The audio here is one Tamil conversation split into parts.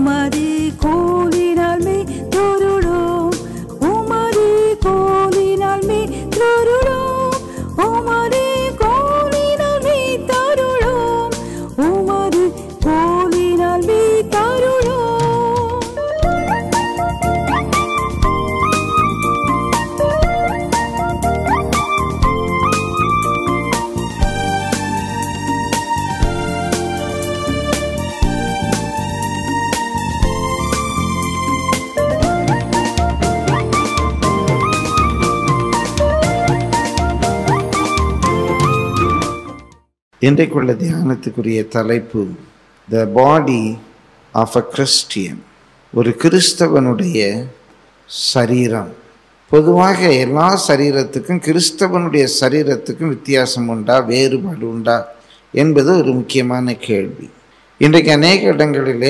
உமது கோலினால் மே தொருளோம் உமது கோலினால் மே தொருளோம் உமது கோலினால் மே தருளோம் உமது கோலினால் மே தருளோம் இன்றைக்குள்ள தியானத்துக்குரிய தலைப்பு த பாடி ஆஃப் அ கிறிஸ்டியன் ஒரு கிறிஸ்தவனுடைய சரீரம் பொதுவாக எல்லா சரீரத்துக்கும் கிறிஸ்தவனுடைய சரீரத்துக்கும் வித்தியாசம் உண்டா வேறுபாடு உண்டா என்பது ஒரு முக்கியமான கேள்வி இன்றைக்கு அநேக இடங்களிலே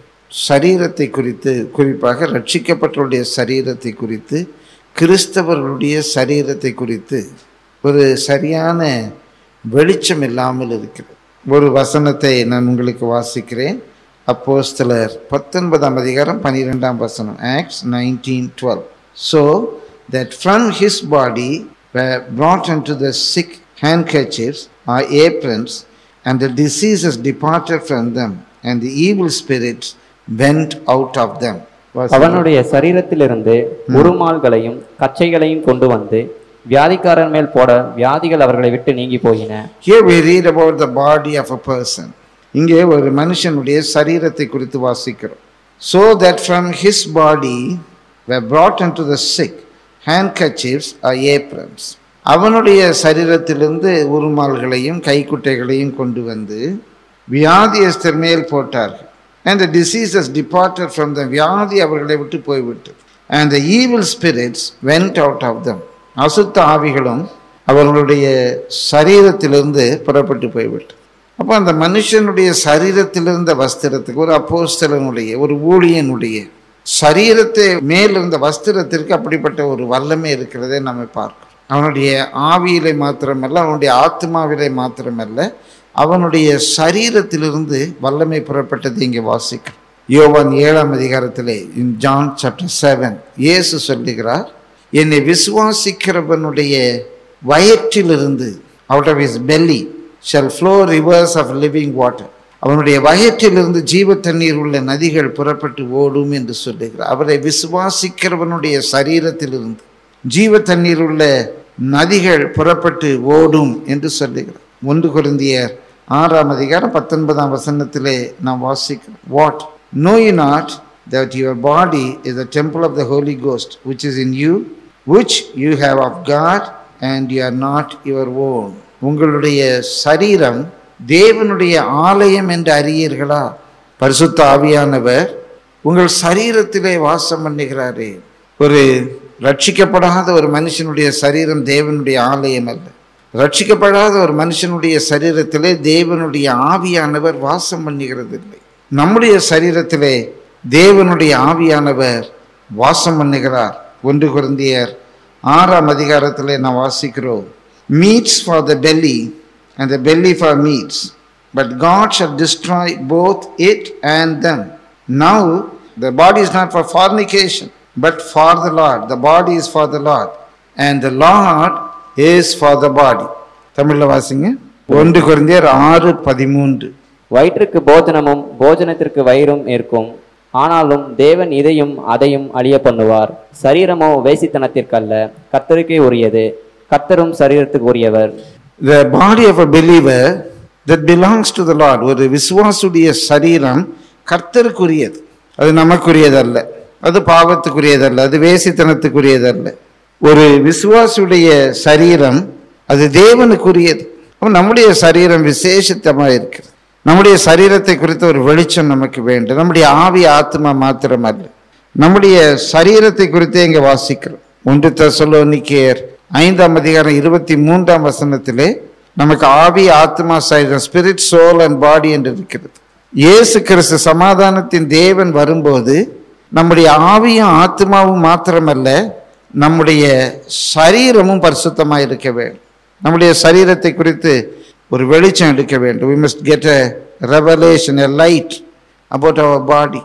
சரீரத்தை குறித்து குறிப்பாக ரட்சிக்கப்பட்டவருடைய சரீரத்தை குறித்து கிறிஸ்தவர்களுடைய சரீரத்தை குறித்து ஒரு சரியான வெளிச்சம் இல்லாமல் இருக்கிறது ஒரு வசனத்தை நான் உங்களுக்கு வாசிக்கிறேன் அப்போஸ்தலர் பத்தொன்பதாம் அதிகாரம் பன்னிரெண்டாம் வசனம் Acts nineteen twelve so that from his body brought unto the sick handkerchiefs or aprons and the diseases departed from them and the evil spirits went out of them அவனுடைய சரீரத்திலிருந்து உருமால்களையும் கச்சைகளையும் கொண்டு வந்து வியாதிக்காரன் மேல் போட வியாதிகள் அவர்களை விட்டு நீங்கி போயின Here we read about the body of a person. இங்கே ஒரு மனுஷனுடைய சரீரத்தை குறித்து வாசிக்கிறோம் so that from his body were brought unto the sick handkerchiefs or aprons அவனுடைய சரீரத்திலிருந்து உருமால்களையும் கைக்குட்டைகளையும் கொண்டு வந்து வியாதியஸ்தர் மேல் போட்டார்கள் and the diseases departed from them வியாதி அவர்களை விட்டு போய்விட்டது and the evil spirits went out of them அசுத்த ஆவிகளும் அவர்களுடைய சரீரத்திலிருந்து புறப்பட்டு போய்விட்டது அப்போ அந்த மனுஷனுடைய சரீரத்திலிருந்த வஸ்திரத்துக்கு ஒரு அப்போஸ்தலனுடைய ஒரு ஊழியனுடைய சரீரத்தை மேலிருந்த வஸ்திரத்திற்கு அப்படிப்பட்ட ஒரு வல்லமை இருக்கிறதை நம்ம பார்க்கிறோம் அவனுடைய ஆவியிலே மாத்திரமல்ல அவனுடைய ஆத்மாவிலே மாத்திரமல்ல அவனுடைய சரீரத்திலிருந்து வல்லமை புறப்பட்டது இங்கே வாசிக்கிறோம் யோவான் ஏழாம் அதிகாரத்திலே இன் ஜான் சாப்டர் செவன் இயேசு சொல்லுகிறார் என்னை விசுவாசிக்கிறவனுடைய வயிற்றிலிருந்து out of his belly shall flow rivers of living water அவனுடைய வயிற்றிலிருந்து ஜீவ தண்ணீர் உள்ள நதிகள் புறப்பட்டு ஓடும் என்று சொல்லுகிறார் அவரை விசுவாசிக்கிறவனுடைய சரீரத்திலிருந்து ஜீவ தண்ணீர் உள்ள நதிகள் புறப்பட்டு ஓடும் என்று சொல்லுகிறார் ஒன்று குருந்தியர் ஆறாம் அதிகாரம் பத்தொன்பதாம் வசனத்திலே நாம் வாசிக்கிறோம் what know you not that your body is the temple of the Holy Ghost, which is in you, which you have of God, and you are not your own. உங்களுடைய சரீரம் தேவனுடைய ஆலயம் என்று அறியீர்களா பரிசுத்த ஆவியானவர் உங்கள் சரீரத்திலே வாசம் பண்ணுகிறாரே ஒரு ரட்சிக்கப்படாத ஒரு மனுஷனுடைய சரீரம் தேவனுடைய ஆலயம் அல்ல ரட்சிக்கப்படாத ஒரு மனுஷனுடைய சரீரத்திலே தேவனுடைய ஆவியானவர் வாசம் பண்ணுகிறது இல்லை நம்முடைய சரீரத்திலே தேவனுடைய ஆவியானவர் வாசம் பண்ணுகிறார் ஒன்று குருந்தியர் ஆறாம் அதிகாரத்திலே நாம் வாசிக்கிறோம் meats for the belly and the belly for meats but God shall destroy both it and them now the body is not for fornication but for the Lord the body is for the Lord and the Lord is for the body தமிழில் வாசிங்க ஒன்று குருந்தியர் ஆறு பதிமூன்று வயிற்றுக்கு போஜனமும் போஜனத்திற்கு வயிறும் இருக்கும் ஆனாலும் தேவன் இதையும் அதையும் அழிய பண்ணுவார் சரீரமோ வேசித்தனத்திற்கல்ல கர்த்தருக்கே உரியது கர்த்தரும் சரீரத்துக்கு உரியவர் the body of a believer that belongs to the Lord ஒரு விசுவாசுடைய சரீரம் கர்த்தருக்குரியது அது நமக்குரியதல்ல அது பாவத்துக்குரியதல்ல அது வேசித்தனத்துக்குரியதல்ல ஒரு விசுவாசுடைய சரீரம் அது தேவனுக்குரியது அப்ப நம்முடைய சரீரம் விசேஷத்தமாக இருக்கிறது நம்முடைய சரீரத்தை குறித்த ஒரு வெளிச்சம் நமக்கு வேண்டும் நம்முடைய ஆவி ஆத்மா மாத்திரம் அல்ல நம்முடைய சரீரத்தை குறித்தே இங்கே வாசிக்கிறோம் ஒன்று தசலோனிக்கேயர் ஐந்தாம் அதிகாரம் இருபத்தி மூன்றாம் வசனத்திலே நமக்கு ஆவி ஆத்மா சரீரம் ஸ்பிரிட் சோல் அண்ட் பாடி என்று இருக்கிறது இயேசு கிறிஸ்து சமாதானத்தின் தேவன் வரும்போது நம்முடைய ஆவியும் ஆத்மாவும் மாத்திரமல்ல நம்முடைய சரீரமும் பரிசுத்தமாக இருக்க வேண்டும் நம்முடைய சரீரத்தை குறித்து ஒரு வெளிச்சம் எடுக்க வேண்டும் we must get a revelation a light about our body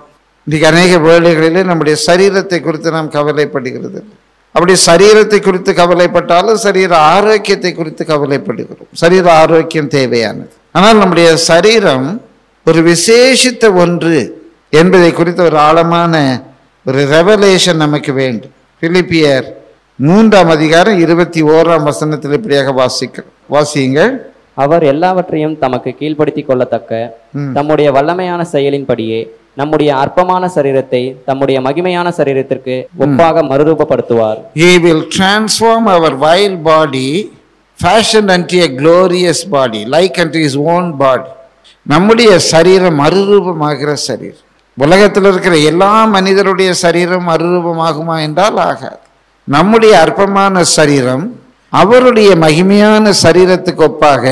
இன்றைக்கு அநேக வேளைகளிலே நம்முடைய சரீரத்தை குறித்து நாம் கவலைப்படுகிறது இல்லை. அப்படி சரீரத்தை குறித்து கவலைப்பட்டாலும் சரீர ஆரோக்கியத்தை குறித்து கவலைப்படுகிறோம் சரீர ஆரோக்கியம் தேவையானது ஆனால் நம்முடைய சரீரம் ஒரு விசேஷித்த ஒன்று என்பதை குறித்த ஒரு ஆழமான ஒரு ரெவலேஷன் நமக்கு வேண்டும் பிலிப்பியர் மூன்றாம் அதிகாரம் இருபத்தி ஓராம் வசனத்தில் இப்படியாக வாசிக்கிறோம் வாசியுங்கள் அவர் எல்லாவற்றையும் தமக்கு கீழ்ப்படுத்திக் கொள்ளத்தக்க ம். தம்முடைய வல்லமையான செயலின்படியே நம்முடைய அற்பமான சரீரத்தை தம்முடைய மகிமையான சரீரத்திற்கு ஒப்பாக மறுரூபப்படுத்துவார் He will transform our vile body, fashioned unto a glorious body, like unto his own body. நம்முடைய சரீரம் மறுரூபமாகிற சரீரம் உலகத்தில் இருக்கிற எல்லா மனிதருடைய சரீரம் மறுரூபமாகுமா என்றால் ஆகாது நம்முடைய அற்பமான சரீரம் அவருடைய மகிமையான சரீரத்துக்கு ஒப்பாக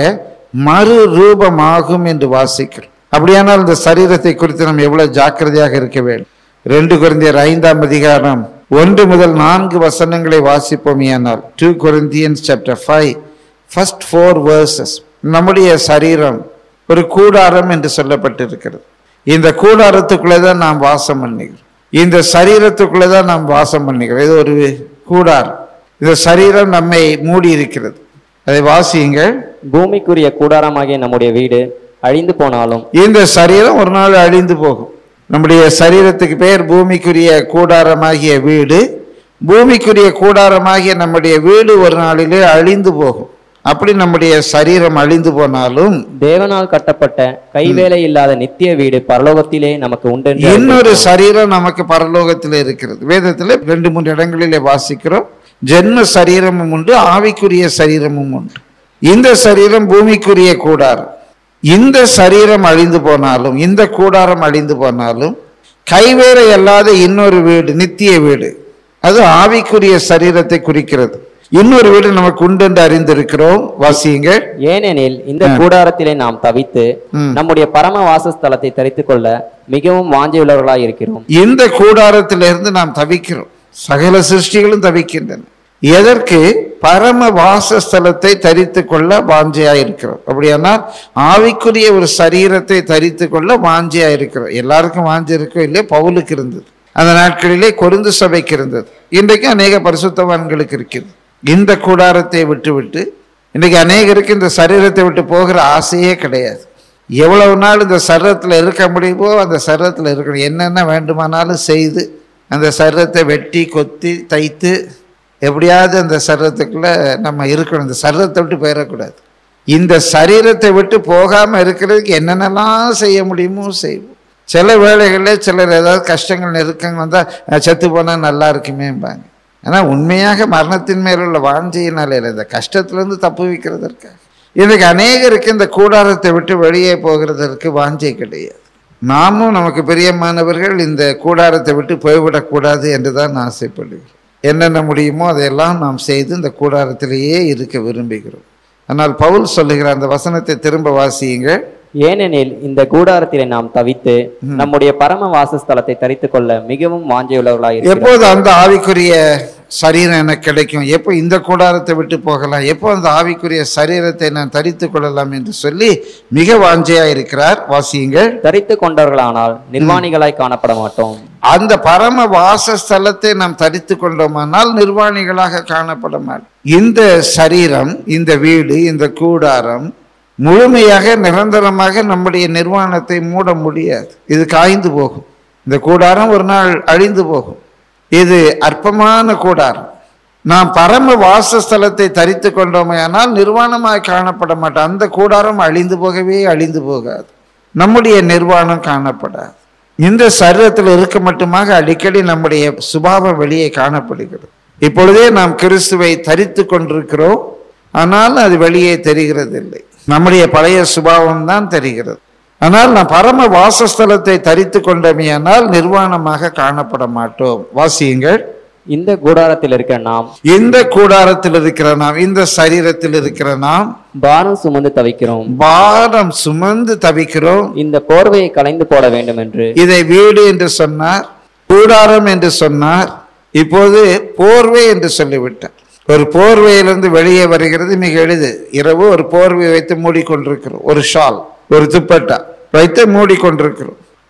மறுரூபமாகும் என்று வாசிக்கிறோம் அப்படியானால் இந்த சரீரத்தை குறித்து நாம் எவ்வளவு ஜாக்கிரதையாக இருக்க வேண்டும் ரெண்டு குருந்தியர் ஐந்தாம் அதிகாரம் ஒன்று முதல் நான்கு வசனங்களை வாசிப்போமேயானால் two Corinthians chapter five first four verses நம்முடைய சரீரம் ஒரு கூடாரம் என்று சொல்லப்பட்டிருக்கிறது இந்த கூடாரத்துக்குள்ளே தான் நாம் வாசம் பண்ணுகிறோம் இந்த சரீரத்துக்குள்ளே தான் நாம் வாசம் பண்ணுகிறோம் இது ஒரு கூடாரம் இந்த சரீரம் நம்மை மூடி இருக்கிறது அதை வாசியுங்கள் பூமிக்குரிய கூடாரமாகிய நம்முடைய வீடு அழிந்து போனாலும் இந்த சரீரம் ஒரு நாள் அழிந்து போகும் நம்முடைய சரீரத்துக்கு பெயர் பூமிக்குரிய கூடாரமாகிய வீடு பூமிக்குரிய கூடாரமாகிய நம்முடைய வீடு ஒரு நாளிலே அழிந்து போகும் அப்படி நம்முடைய சரீரம் அழிந்து போனாலும் தேவனால் கட்டப்பட்ட கைவேலை இல்லாத நித்திய வீடு பரலோகத்திலே நமக்கு உண்டென்று இன்னொரு சரீரம் நமக்கு பரலோகத்தில் இருக்கிறது வேதத்தில் ரெண்டு மூன்று இடங்களிலே வாசிக்கிறோம் ஜென்ம சரீரமும் உண்டு ஆவிக்குரிய சரீரமும் உண்டு இந்த சரீரம் பூமிக்குரிய கூடாரம் இந்த சரீரம் அழிந்து போனாலும் இந்த கூடாரம் அழிந்து போனாலும் கைவேறை அல்லாத இன்னொரு வீடு நித்திய வீடு அது ஆவிக்குரிய சரீரத்தை குறிக்கிறது இன்னொரு வீடு நமக்கு உண்டு என்று அறிந்திருக்கிறோம் வாசியுங்க ஏனெனில் இந்த கூடாரத்திலே நாம் தவித்து நம்முடைய பரம வாசஸ்தலத்தை தரித்துக் கொள்ள மிகவும் வாஞ்சியுள்ளவர்களாய் இருக்கிறோம் இந்த கூடாரத்திலிருந்து நாம் தவிக்கிறோம் சகல சிருஷ்டிகளும் தவிக்கின்றன எதற்கு பரம வாசஸ்தலத்தை தரித்து கொள்ள வாஞ்சையா இருக்கிறோம் அப்படியானால் ஆவிக்குரிய ஒரு சரீரத்தை தரித்து கொள்ள வாஞ்சையா இருக்கிறோம் எல்லாருக்கும் வாஞ்சை இருக்கோ இல்லையோ பவுலுக்கு இருந்தது அந்த நாட்களிலே கொருந்து சபைக்கு இருந்தது இன்றைக்கு அநேக பரிசுத்தவான்களுக்கு இருக்கிறது இந்த கூடாரத்தை விட்டு விட்டு இன்றைக்கு அநேகருக்கு இந்த சரீரத்தை விட்டு போகிற ஆசையே கிடையாது எவ்வளவு நாள் இந்த சரீரத்தில் இருக்க முடியுமோ அந்த சரீரத்தில் இருக்கணும் என்னென்ன வேண்டுமானாலும் செய்து அந்த சரீரத்தை வெட்டி கொத்தி தைத்து எப்படியாவது அந்த சரீரத்துக்குள்ள நம்ம இருக்கணும் இந்த சரீரத்தை விட்டு போயிடக்கூடாது இந்த சரீரத்தை விட்டு போகாமல் இருக்கிறதுக்கு என்னென்னலாம் செய்ய முடியுமோ செய்வோம் சில வேளைகளில் சிலர் ஏதாவது கஷ்டங்கள் நெருக்கங்கள் வந்தால் செத்து போனால் நல்லா இருக்குமேம்பாங்க ஆனால் உண்மையாக மரணத்தின் மேல் உள்ள வாஞ்சையினால இல்லை இந்த கஷ்டத்திலேருந்து தப்பு வைக்கிறதற்காக இன்றைக்கு அநேகருக்கு இந்த கூடாரத்தை விட்டு வெளியே போகிறதற்கு வாஞ்சை கிடையாது நாமும் நமக்கு பிரியமானவர்கள் இந்த கூடாரத்தை விட்டு போய்விடக்கூடாது என்று தான் ஆசைப்படுகிறோம் என்னென்ன முடியுமோ அதையெல்லாம் நாம் செய்து இந்த கூடாரத்திலேயே இருக்க விரும்புகிறோம் ஆனால் பவுல் சொல்லுகிற அந்த வசனத்தை திரும்ப வாசியுங்கள் ஏனெனில் இந்த கூடாரத்திலே நாம் தவித்து நம்முடைய பரம வாசஸ்தலத்தை தரித்துக் கொள்ள மிகவும் வாஞ்சியுள்ளவர்களாய் இருக்கிறோம் எப்போது அந்த ஆவிக்குரிய சரீரம் எனக்கு கிடைக்கும் எப்போ இந்த கூடாரத்தை விட்டு போகலாம் எப்போ அந்த ஆவிக்குரிய சரீரத்தை நான் தரித்து கொள்ளலாம் என்று சொல்லி மிக வாஞ்சையா இருக்கிறார் வாசியுங்கள் தரித்து கொண்டவர்களானால் நிர்வாணிகளாய் காணப்பட மாட்டோம் அந்த பரம வாசஸ்தலத்தை நாம் தரித்து கொண்டோமானால் நிர்வாணிகளாக காணப்பட மாட்டோம் இந்த சரீரம் இந்த வீடு இந்த கூடாரம் முழுமையாக நிரந்தரமாக நம்முடைய நிர்வாணத்தை மூட முடியாது இது காய்ந்து போகும் இந்த கூடாரம் ஒரு நாள் அழிந்து போகும் இது அற்பமான கூடாரம் நாம் பரம வாசஸ்தலத்தை தரித்து கொண்டோமையானால் நிர்வாணமாய் காணப்பட மாட்டோம் அந்த கூடாரம் அழிந்து போகவே அழிந்து போகாது நம்முடைய நிர்வாணம் காணப்படாது இந்த சரீரத்தில் இருக்க மட்டுமாக அடிக்கடி நம்முடைய சுபாவம் வெளியே காணப்படுகிறது இப்பொழுதே நாம் கிறிஸ்துவை தரித்து கொண்டிருக்கிறோம் ஆனால் அது வெளியே தெரிகிறதில்லை நம்முடைய பழைய சுபாவம் தான் தெரிகிறது ஆனால் நாம் பரம வாசஸ்தலத்தை தரித்து கொண்டமையானால் நிர்வாணமாக காணப்பட மாட்டோம் வாசியுங்கள் இந்த கூடாரத்தில் இருக்கிற நாம் இந்த கூடாரத்தில் இருக்கிற நாம் இந்த சரீரத்தில் இருக்கிற நாம் பாரம் சுமந்து தவிக்கிறோம் பாரம் சுமந்து தவிக்கிறோம் இந்த போர்வையை களைந்து போட வேண்டும் என்று இதை வீடு என்று சொன்னார் கூடாரம் என்று சொன்னார் இப்போது போர்வை என்று சொல்லிவிட்டார் ஒரு போர்வையிலிருந்து வெளியே வருகிறது மிக எளிது இரவு ஒரு போர்வை வைத்து மூடிக்கொண்டிருக்கிறோம் ஒரு ஷால் ஒரு துப்பட்டா வைத்து மூடிக்கொண்டிருக்கிறோம்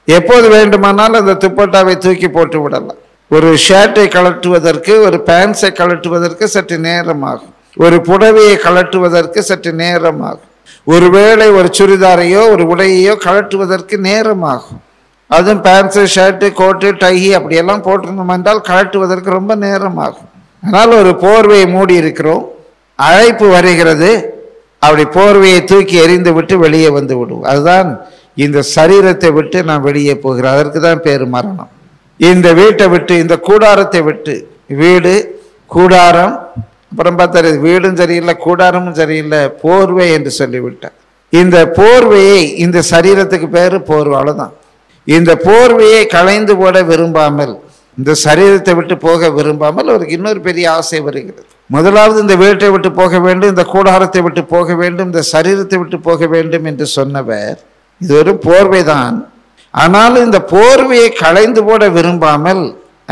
எப்போது வேண்டுமானாலும் அந்த துப்பட்டாவை தூக்கி போட்டு விடலாம் ஒரு ஷர்ட்டை கழட்டுவதற்கு ஒரு பேண்ட்ஸை கழட்டுவதற்கு சற்று நேரமாகும் ஒரு புடவையை கழட்டுவதற்கு சற்று நேரமாகும் ஒருவேளை ஒரு சுடிதாரையோ ஒரு உடையையோ கழட்டுவதற்கு நேரமாகும் அதுவும் பேண்ட்ஸு ஷர்ட்டு கோட்டு டை அப்படியெல்லாம் போட்டிருந்தோம் என்றால் கழட்டுவதற்கு ரொம்ப நேரமாகும் ஆனால் ஒரு போர்வையை மூடி இருக்கிறோம் அழைப்பு வருகிறது அப்படி போர்வையை தூக்கி எறிந்து விட்டு வெளியே வந்து விடுவோம் அதுதான் இந்த சரீரத்தை விட்டு நான் வெளியே போகிறேன் அதற்கு தான் பேர் மரணம் இந்த வீட்டை விட்டு இந்த கூடாரத்தை விட்டு வீடு கூடாரம் அப்புறம் பார்த்தா வீடும் சரியில்லை கூடாரமும் சரியில்லை போர்வை என்று சொல்லிவிட்டார் இந்த போர்வையை இந்த சரீரத்துக்கு பேர் போர்வை அவ்வளவுதான் இந்த போர்வையை களைந்து போட விரும்பாமல் இந்த சரீரத்தை விட்டு போக விரும்பாமல் அவருக்கு இன்னொரு பெரிய ஆசை வருகிறது முதலாவது இந்த வீட்டை விட்டு போக வேண்டும் இந்த கூடாரத்தை விட்டு போக வேண்டும் இந்த சரீரத்தை விட்டு போக வேண்டும் என்று சொன்னவர் இது ஒரு போர்வைதான் ஆனாலும் இந்த போர்வையை களைந்து போட விரும்பாமல்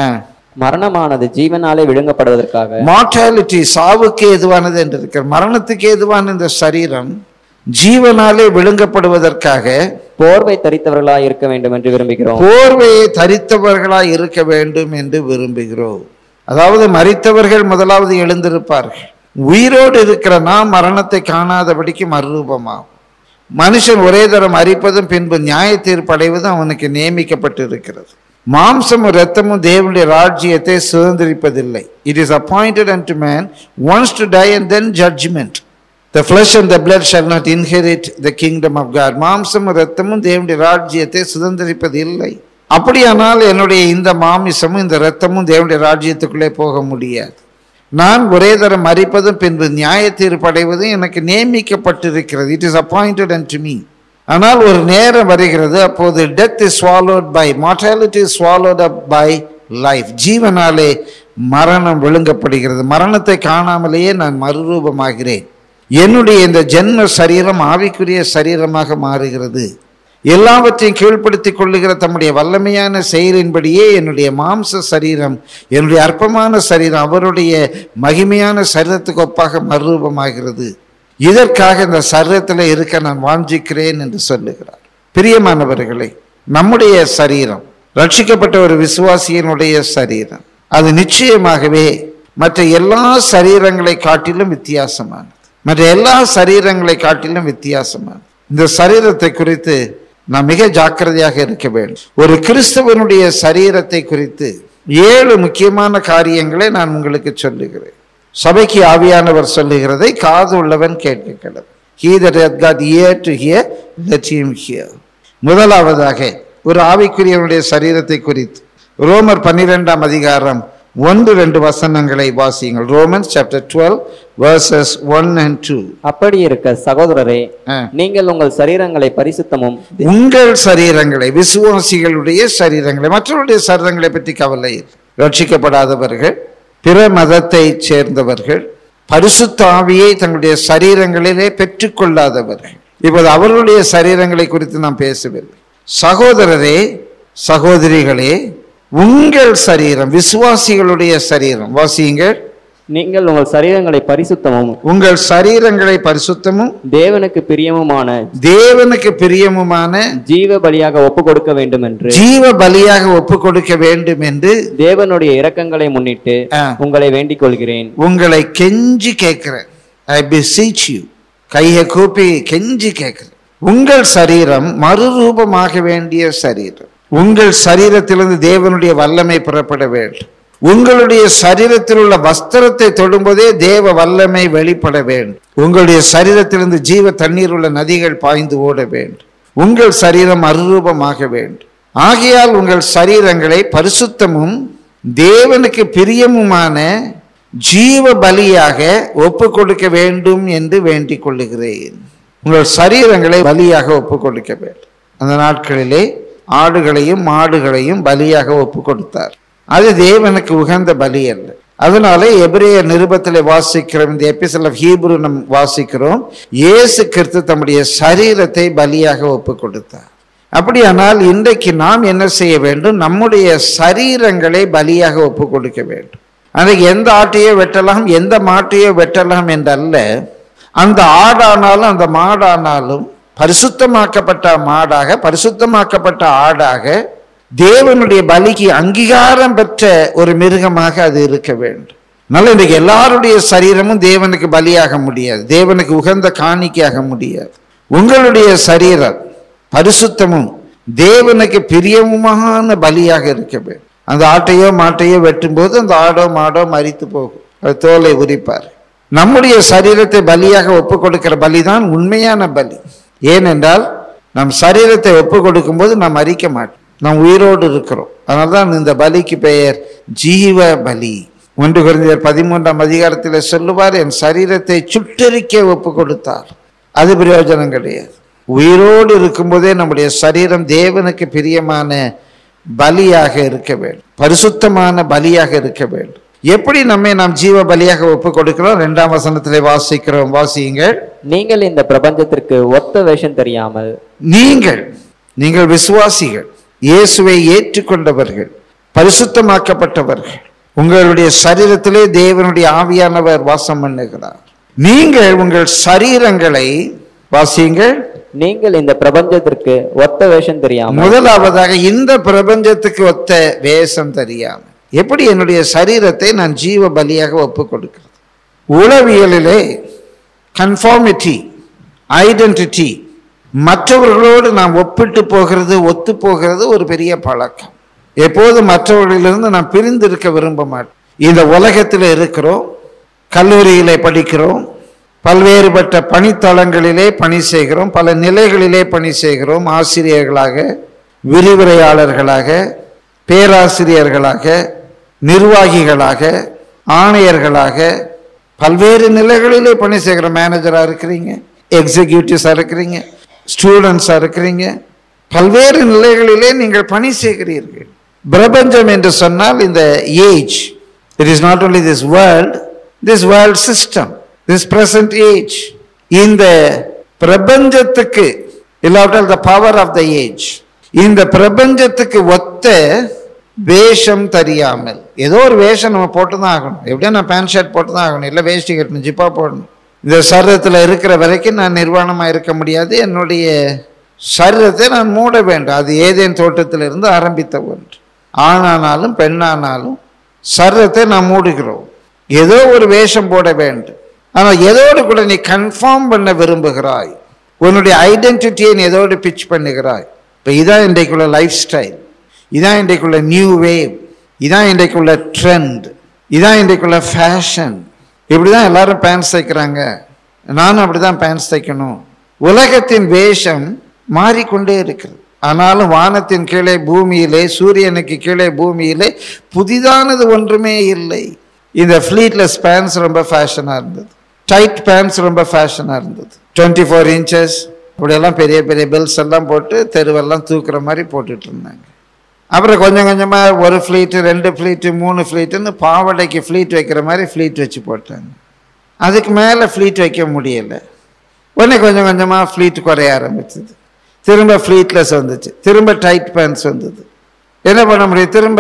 மரணமானது ஜீவனாலே விழுங்கப்படுவதற்காக மார்டாலிட்டி சாவுக்கு ஏதுவானது என்று இருக்கிற மரணத்துக்கு ஏதுவான இந்த சரீரம் ஜீவனாலே விழுங்கப்படுவதற்காக போர்வை தரித்தவர்களாய் இருக்க வேண்டும் என்று விரும்புகிறோம் போர்வையை தரித்தவர்களாய் இருக்க வேண்டும் என்று விரும்புகிறோம் அதாவது மரித்தவர்கள் முதலாவது எழுந்திருப்பார்கள் உயிரோடு இருக்கிற நாம் மரணத்தை காணாதபடிக்கு மறுரூபமாகும் மனுஷன் ஒரே தரம் அரிப்பதும் பின்பு நியாய தீர்ப்படைவதும் அவனுக்கு நியமிக்கப்பட்டு இருக்கிறது மாம்சமும் இரத்தமும் தேவனுடைய ராஜ்யத்தை சுதந்திரிப்பதில்லை it is appointed and to man once to die and then judgment the flesh and the blood shall not inherit the kingdom of God மாம்சமும் இரத்தமும் தேவனுடைய ராஜ்யத்தை சுதந்திரிப்பது இல்லை அப்படியானால் என்னுடைய இந்த மாமிசமும் இந்த இரத்தமும் தேவனுடைய ராஜ்யத்துக்குள்ளே போக முடியாது நான் ஒரே தரம் மறிப்பதும் பின்பு நியாய தீர்ப்படைவதும் எனக்கு நியமிக்கப்பட்டிருக்கிறது it is appointed and to me ஆனால் ஒரு நேரம் வருகிறது அப்போது death is swallowed by mortality is swallowed up by life ஜீவனாலே மரணம் விழுங்கப்படுகிறது மரணத்தை காணாமலேயே நான் மறுரூபமாகிறேன் என்னுடைய இந்த ஜென்ம சரீரம் ஆவிக்குரிய சரீரமாக மாறுகிறது எல்லாவற்றையும் கீழ்ப்படுத்திக் கொள்ளுகிற தம்முடைய வல்லமையான செயலின்படியே என்னுடைய மாம்ச சரீரம் என்னுடைய அற்பமான சரீரம் அவருடைய மகிமையான சரீரத்துக்கு ஒப்பாக மறுரூபமாகிறது இதற்காக இந்த சரீரத்தில் இருக்க நான் வாஞ்சிக்கிறேன் என்று சொல்லுகிறார் பிரியமானவர்களே நம்முடைய சரீரம் ரட்சிக்கப்பட்ட ஒரு விசுவாசியினுடைய சரீரம் அது நிச்சயமாகவே மற்ற எல்லா சரீரங்களை காட்டிலும் வித்தியாசமானது மற்ற எல்லா சரீரங்களை காட்டிலும் வித்தியாசமானது இந்த சரீரத்தை குறித்து நாம் மிக ஜாக்கிரதையாக இருக்க வேண்டும் ஒரு கிறிஸ்தவனுடைய சரீரத்தை குறித்து ஏழு முக்கியமான காரியங்களை நான் உங்களுக்கு சொல்லுகிறேன் சபைக்கு ஆவியானவர் சொல்லுகிறதை காது உள்ளவன் கேட்க கடவுள் He that hath got ear to hear, let him hear. முதலாவதாக ஒரு ஆவிக்குரியவனுடைய சரீரத்தை குறித்து ரோமர் பன்னிரெண்டாம் அதிகாரம் ஒன்று ரெண்டு வசனங்களை வாசியுங்கள் Romans chapter twelve verses one and two அப்படி இருக்க சகோதரரே நீங்கள் உங்கள் சரீரங்களை பரிசுத்தமும் உங்கள் சரீரங்களை விசுவாசிகளுடைய சரீரங்களை மற்றவருடைய சரீரங்களை பற்றி கவலை இல்லை. ரட்சிக்கப்படாதவர்கள் பிற மதத்தை சேர்ந்தவர்கள் பரிசுத்த ஆவியை தங்களுடைய சரீரங்களிலே பெற்றுக்கொள்ளாதவர்கள் இப்போது அவர்களுடைய சரீரங்களை குறித்து நாம் பேசவில்லை சகோதரரே சகோதரிகளே உங்கள் சரீரம் விசுவாசிகளுடைய சரீரம் வாசியுங்கள் நீங்கள் உங்கள் சரீரங்களை பரிசுத்தமும் உங்கள் சரீரங்களை பரிசுத்தமும் தேவனுக்கு பிரியமுமான தேவனுக்கு பிரியமுமான ஜீவ பலியாக ஒப்பு கொடுக்க வேண்டும் என்று ஜீவ பலியாக ஒப்பு கொடுக்க வேண்டும் என்று தேவனுடைய இரக்கங்களை முன்னிட்டு ஆ. உங்களை வேண்டிக் கொள்கிறேன் உங்களை கெஞ்சி கேட்கிறேன் ஐ beseech you கையை கூப்பி கெஞ்சி கேட்கிறேன் உங்கள் சரீரம் மறுரூபமாக வேண்டிய சரீரம் உங்கள் சரீரத்திலிருந்து தேவனுடைய வல்லமை புறப்பட வேண்டும் உங்களுடைய சரீரத்தில் உள்ள வஸ்திரத்தை தொடும்போதே தேவ வல்லமை வெளிப்பட வேண்டும் உங்களுடைய சரீரத்திலிருந்து ஜீவ தண்ணீர் உள்ள நதிகள் பாய்ந்து ஓட வேண்டும் உங்கள் சரீரம் மறுரூபமாக வேண்டும் ஆகையால் உங்கள் சரீரங்களை பரிசுத்தமும் தேவனுக்கு பிரியமுமான ஜீவ பலியாக ஒப்பு கொடுக்க வேண்டும் என்று வேண்டிக் கொள்ளுகிறேன் உங்கள் சரீரங்களை பலியாக ஒப்பு கொடுக்க வேண்டும் அந்த நாட்களிலே ஆடுகளையும் மாடுகளையும் பலியாக ஒப்பு கொடுத்தார் அது தேவனுக்கு உகந்த பலி அல்ல அதனால எபிரேய நிருபத்தில் வாசிக்கிறோம் இந்த எபிசல் ஆஃப் ஹீப்ரு நம் வாசிக்கிறோம் இயேசு கிறிஸ்து தம்முடைய சரீரத்தை பலியாக ஒப்பு கொடுத்தார் அப்படியானால் இன்றைக்கு நாம் என்ன செய்ய வேண்டும் நம்முடைய சரீரங்களை பலியாக ஒப்பு கொடுக்க வேண்டும் அன்றைக்கு எந்த ஆட்டையோ வெட்டலாம் எந்த மாட்டையோ வெட்டலாம் என்றல்ல அந்த ஆடானாலும் அந்த மாடானாலும் பரிசுத்தமாக்கப்பட்ட மாடாக பரிசுத்தமாக்கப்பட்ட ஆடாக தேவனுடைய பலிக்கு அங்கீகாரம் பெற்ற ஒரு மிருகமாக அது இருக்க வேண்டும் நல்ல இன்றைக்கு எல்லாருடைய சரீரமும் தேவனுக்கு பலியாக முடியாது தேவனுக்கு உகந்த காணிக்கையாக முடியாது உங்களுடைய சரீரம் பரிசுத்தமும் தேவனுக்கு பிரியமுமான பலியாக இருக்க வேண்டும் அந்த ஆட்டையோ மாட்டையோ வெட்டும்போது அந்த ஆடோ மாடோ மரித்து போகும் அது தோலை உரிப்பார் நம்முடைய சரீரத்தை பலியாக ஒப்பு கொடுக்கிற பலிதான் உண்மையான பலி ஏனென்றால் நம் சரீரத்தை ஒப்பு கொடுக்கும்போது நாம் மறிக்க மாட்டோம் நாம் உயிரோடு இருக்கிறோம் அதனால தான் இந்த பலிக்கு பெயர் ஜீவ பலி ஒன்று குறைந்தர் பதிமூன்றாம் அதிகாரத்தில் சொல்லுவார் என் சரீரத்தை சுட்டெரிக்க ஒப்பு கொடுத்தார் அது பிரயோஜனம் கிடையாது உயிரோடு இருக்கும்போதே நம்முடைய சரீரம் தேவனுக்கு பிரியமான பலியாக இருக்க வேண்டும் பரிசுத்தமான பலியாக இருக்க வேண்டும் எப்படி நம்மை நாம் ஜீவ பலியாக ஒப்பு கொடுக்கிறோம் ரெண்டாம் வசனத்திலே வாசிக்கிறோம் வாசியுங்கள் நீங்கள் இந்த பிரபஞ்சத்திற்கு ஒத்த வேஷம் தெரியாமல் நீங்கள் நீங்கள் விசுவாசிகள் இயேசுவை ஏற்றுக்கொண்டவர்கள் பரிசுத்தமாக்கப்பட்டவர்கள் உங்களுடைய சரீரத்திலே தேவனுடைய ஆவியானவர் வாசம் பண்ணுகிறார் நீங்கள் உங்கள் சரீரங்களை வாசியுங்கள் நீங்கள் இந்த பிரபஞ்சத்திற்கு ஒத்த வேஷம் தெரியாமல் முதலாவதாக இந்த பிரபஞ்சத்துக்கு ஒத்த வேஷம் தெரியாம எப்படி என்னுடைய சரீரத்தை நான் ஜீவ பலியாக ஒப்பு கொடுக்கிறது உளவியலிலே கன்ஃபார்மிட்டி ஐடென்டிட்டி மற்றவர்களோடு நாம் ஒப்பிட்டு போகிறது ஒத்து போகிறது ஒரு பெரிய பழக்கம் எப்போதும் மற்றவர்களிலிருந்து நாம் பிரிந்து இருக்க விரும்ப மாட்டோம் இந்த உலகத்தில் இருக்கிறோம் கல்லூரியிலே படிக்கிறோம் பல்வேறுபட்ட பணித்தளங்களிலே பணி செய்கிறோம் பல நிலைகளிலே பணி செய்கிறோம் ஆசிரியர்களாக விரிவுரையாளர்களாக பேராசிரியர்களாக நிர்வாகிகளாக ஆணையர்களாக பல்வேறு நிலைகளிலே பணி செய்கிற மேனேஜராக இருக்கிறீங்க எக்ஸிக்யூட்டிவ்ஸாக இருக்கிறீங்க ஸ்டூடெண்ட்ஸாக இருக்கிறீங்க பல்வேறு நிலைகளிலே நீங்கள் பணி செய்கிறீர்கள் பிரபஞ்சம் என்று சொன்னால் இந்த age it is not only this world this world system this present age இந்த பிரபஞ்சத்துக்கு இல்லாவிட்டால் the power of the age இந்த பிரபஞ்சத்துக்கு ஒத்த வேஷம் தெரியாமல் ஏதோ ஒரு வேஷம் நம்ம போட்டு தான் ஆகணும் எப்படியும் நான் பேண்ட் ஷர்ட் போட்டு தான் ஆகணும் இல்லை வேஷ்டி கட்டணும் ஜிப்பா போடணும் இந்த சரீரத்தில் இருக்கிற வரைக்கும் நான் நிர்வாணமாக இருக்க முடியாது என்னுடைய சரீரத்தை நான் மூட வேண்டும் அது ஏதேன் தோட்டத்திலிருந்து ஆரம்பித்த ஒன்று ஆணானாலும் பெண்ணானாலும் சரீரத்தை நாம் மூடுகிறோம் ஏதோ ஒரு வேஷம் போட வேண்டும் ஆனால் எதோடு கூட நீ கன்ஃபார்ம் பண்ண விரும்புகிறாய் உன்னுடைய ஐடென்டிட்டியை நீ எதோடு பிச் பண்ணுகிறாய் இப்போ இதான் இன்றைக்குள்ள லைஃப் ஸ்டைல் இதான் இன்றைக்குள்ள நியூ வேவ் இதான் இன்றைக்குள்ள ட்ரெண்ட் இதான் இன்றைக்குள்ள ஃபேஷன் இப்படி தான் எல்லாரும் பேண்ட்ஸ் தைக்கிறாங்க நானும் அப்படி தான் பேண்ட்ஸ் தைக்கணும் உலகத்தின் வேஷம் மாறிக்கொண்டே இருக்கிறது ஆனாலும் வானத்தின் கீழே பூமியிலே சூரியனுக்கு கீழே பூமியிலே புதிதானது ஒன்றுமே இல்லை இந்த ஃப்ளீட்லெஸ் பேண்ட்ஸ் ரொம்ப ஃபேஷனாக இருந்தது டைட் பேண்ட்ஸ் ரொம்ப ஃபேஷனாக இருந்தது டுவெண்ட்டி ஃபோர் இன்ச்சஸ் இப்படியெல்லாம் பெரிய பெரிய பெல்ஸ் எல்லாம் போட்டு தெருவெல்லாம் தூக்குற மாதிரி போட்டுட்டு இருந்தாங்க அப்புறம் கொஞ்சம் கொஞ்சமாக ஒரு ஃப்ளீட்டு ரெண்டு ஃப்ளீட்டு மூணு ஃப்ளீட்டுன்னு பாவடைக்கு ஃப்ளீட் வைக்கிற மாதிரி ஃப்ளீட் வச்சு போட்டாங்க அதுக்கு மேலே ஃப்ளீட் வைக்க முடியலை உடனே கொஞ்சம் கொஞ்சமாக ஃப்ளீட் குறைய ஆரம்பிச்சது திரும்ப ஃப்ளீட்லெஸ் வந்துச்சு திரும்ப டைட் பேண்ட்ஸ் வந்தது என்ன பண்ண முடியும் திரும்ப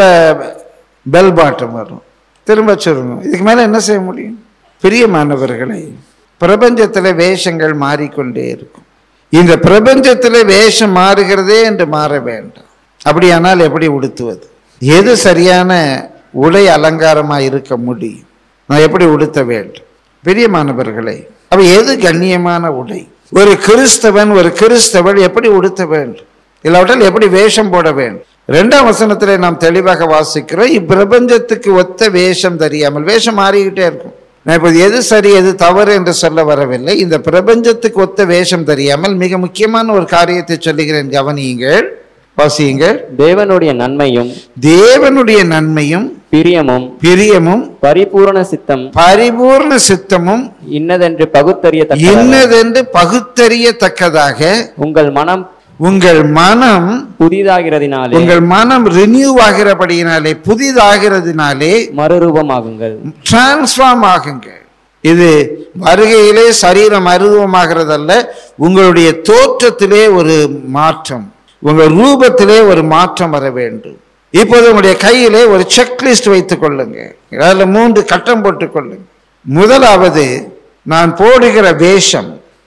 பெல் பாட்டம் வரும் திரும்ப சுருங்கும் இதுக்கு மேலே என்ன செய்ய முடியும் பிரியமானவர்களை பிரபஞ்சத்தில் வேஷங்கள் மாறிக்கொண்டே இருக்கும் இந்த பிரபஞ்சத்தில் வேஷம் மாறுகிறதே என்று மாற வேண்டாம் அப்படியானால் எப்படி உடுத்துவது எது சரியான உடை அலங்காரமாக இருக்க முடியும் நான் எப்படி உடுத்த வேண்டும் பிரியமானவர்களே அப்ப எது கண்ணியமான உடை ஒரு கிறிஸ்தவன் ஒரு கிறிஸ்தவள் எப்படி உடுத்த வேண்டும் இல்லாவிட்டால் எப்படி வேஷம் போட வேண்டும் ரெண்டாம் வசனத்திலே நாம் தெளிவாக வாசிக்கிறோம் இப்பிரபஞ்சத்துக்கு ஒத்த வேஷம் தெரியாமல் வேஷம் மாறிக்கிட்டே இருக்கும் நான் இப்போது எது சரி எது தவறு என்று சொல்ல வரவில்லை இந்த பிரபஞ்சத்துக்கு ஒத்த வேஷம் தெரியாமல் மிக முக்கியமான ஒரு காரியத்தை சொல்லுகிறேன் கவனியுங்கள் வாசியுங்கள் தேவனுடைய நன்மையும் தேவனுடைய நன்மையும் பிரியமும் பிரியமும் பரிபூரண சித்தம் பரிபூர்ண சித்தமும் இன்னதென்று பகுத்தறியத்தக்க இன்னதென்று பகுத்தறியத்தக்கதாக உங்கள் மனம் உங்கள் மனம் புதிதாகிறதினாலே உங்கள் மனம் ரினியூ ஆகிறபடியினாலே புதிதாகிறதுனாலே மறுரூபமாகுங்கள் டிரான்ஸ்ஃபார்ம் ஆகுங்க இது வருகையிலே சரீரம் அருவமாகிறதல்ல உங்களுடைய தோற்றத்திலே ஒரு மாற்றம் உங்கள் ரூபத்திலே ஒரு மாற்றம் வர வேண்டும் இப்போது உங்களுடைய கையிலே ஒரு செக்லிஸ்ட் வைத்துக் கொள்ளுங்க அதில் மூன்று கட்டம் போட்டுக் கொள்ளுங்க முதலாவது நான் போடுகிற வேஷம்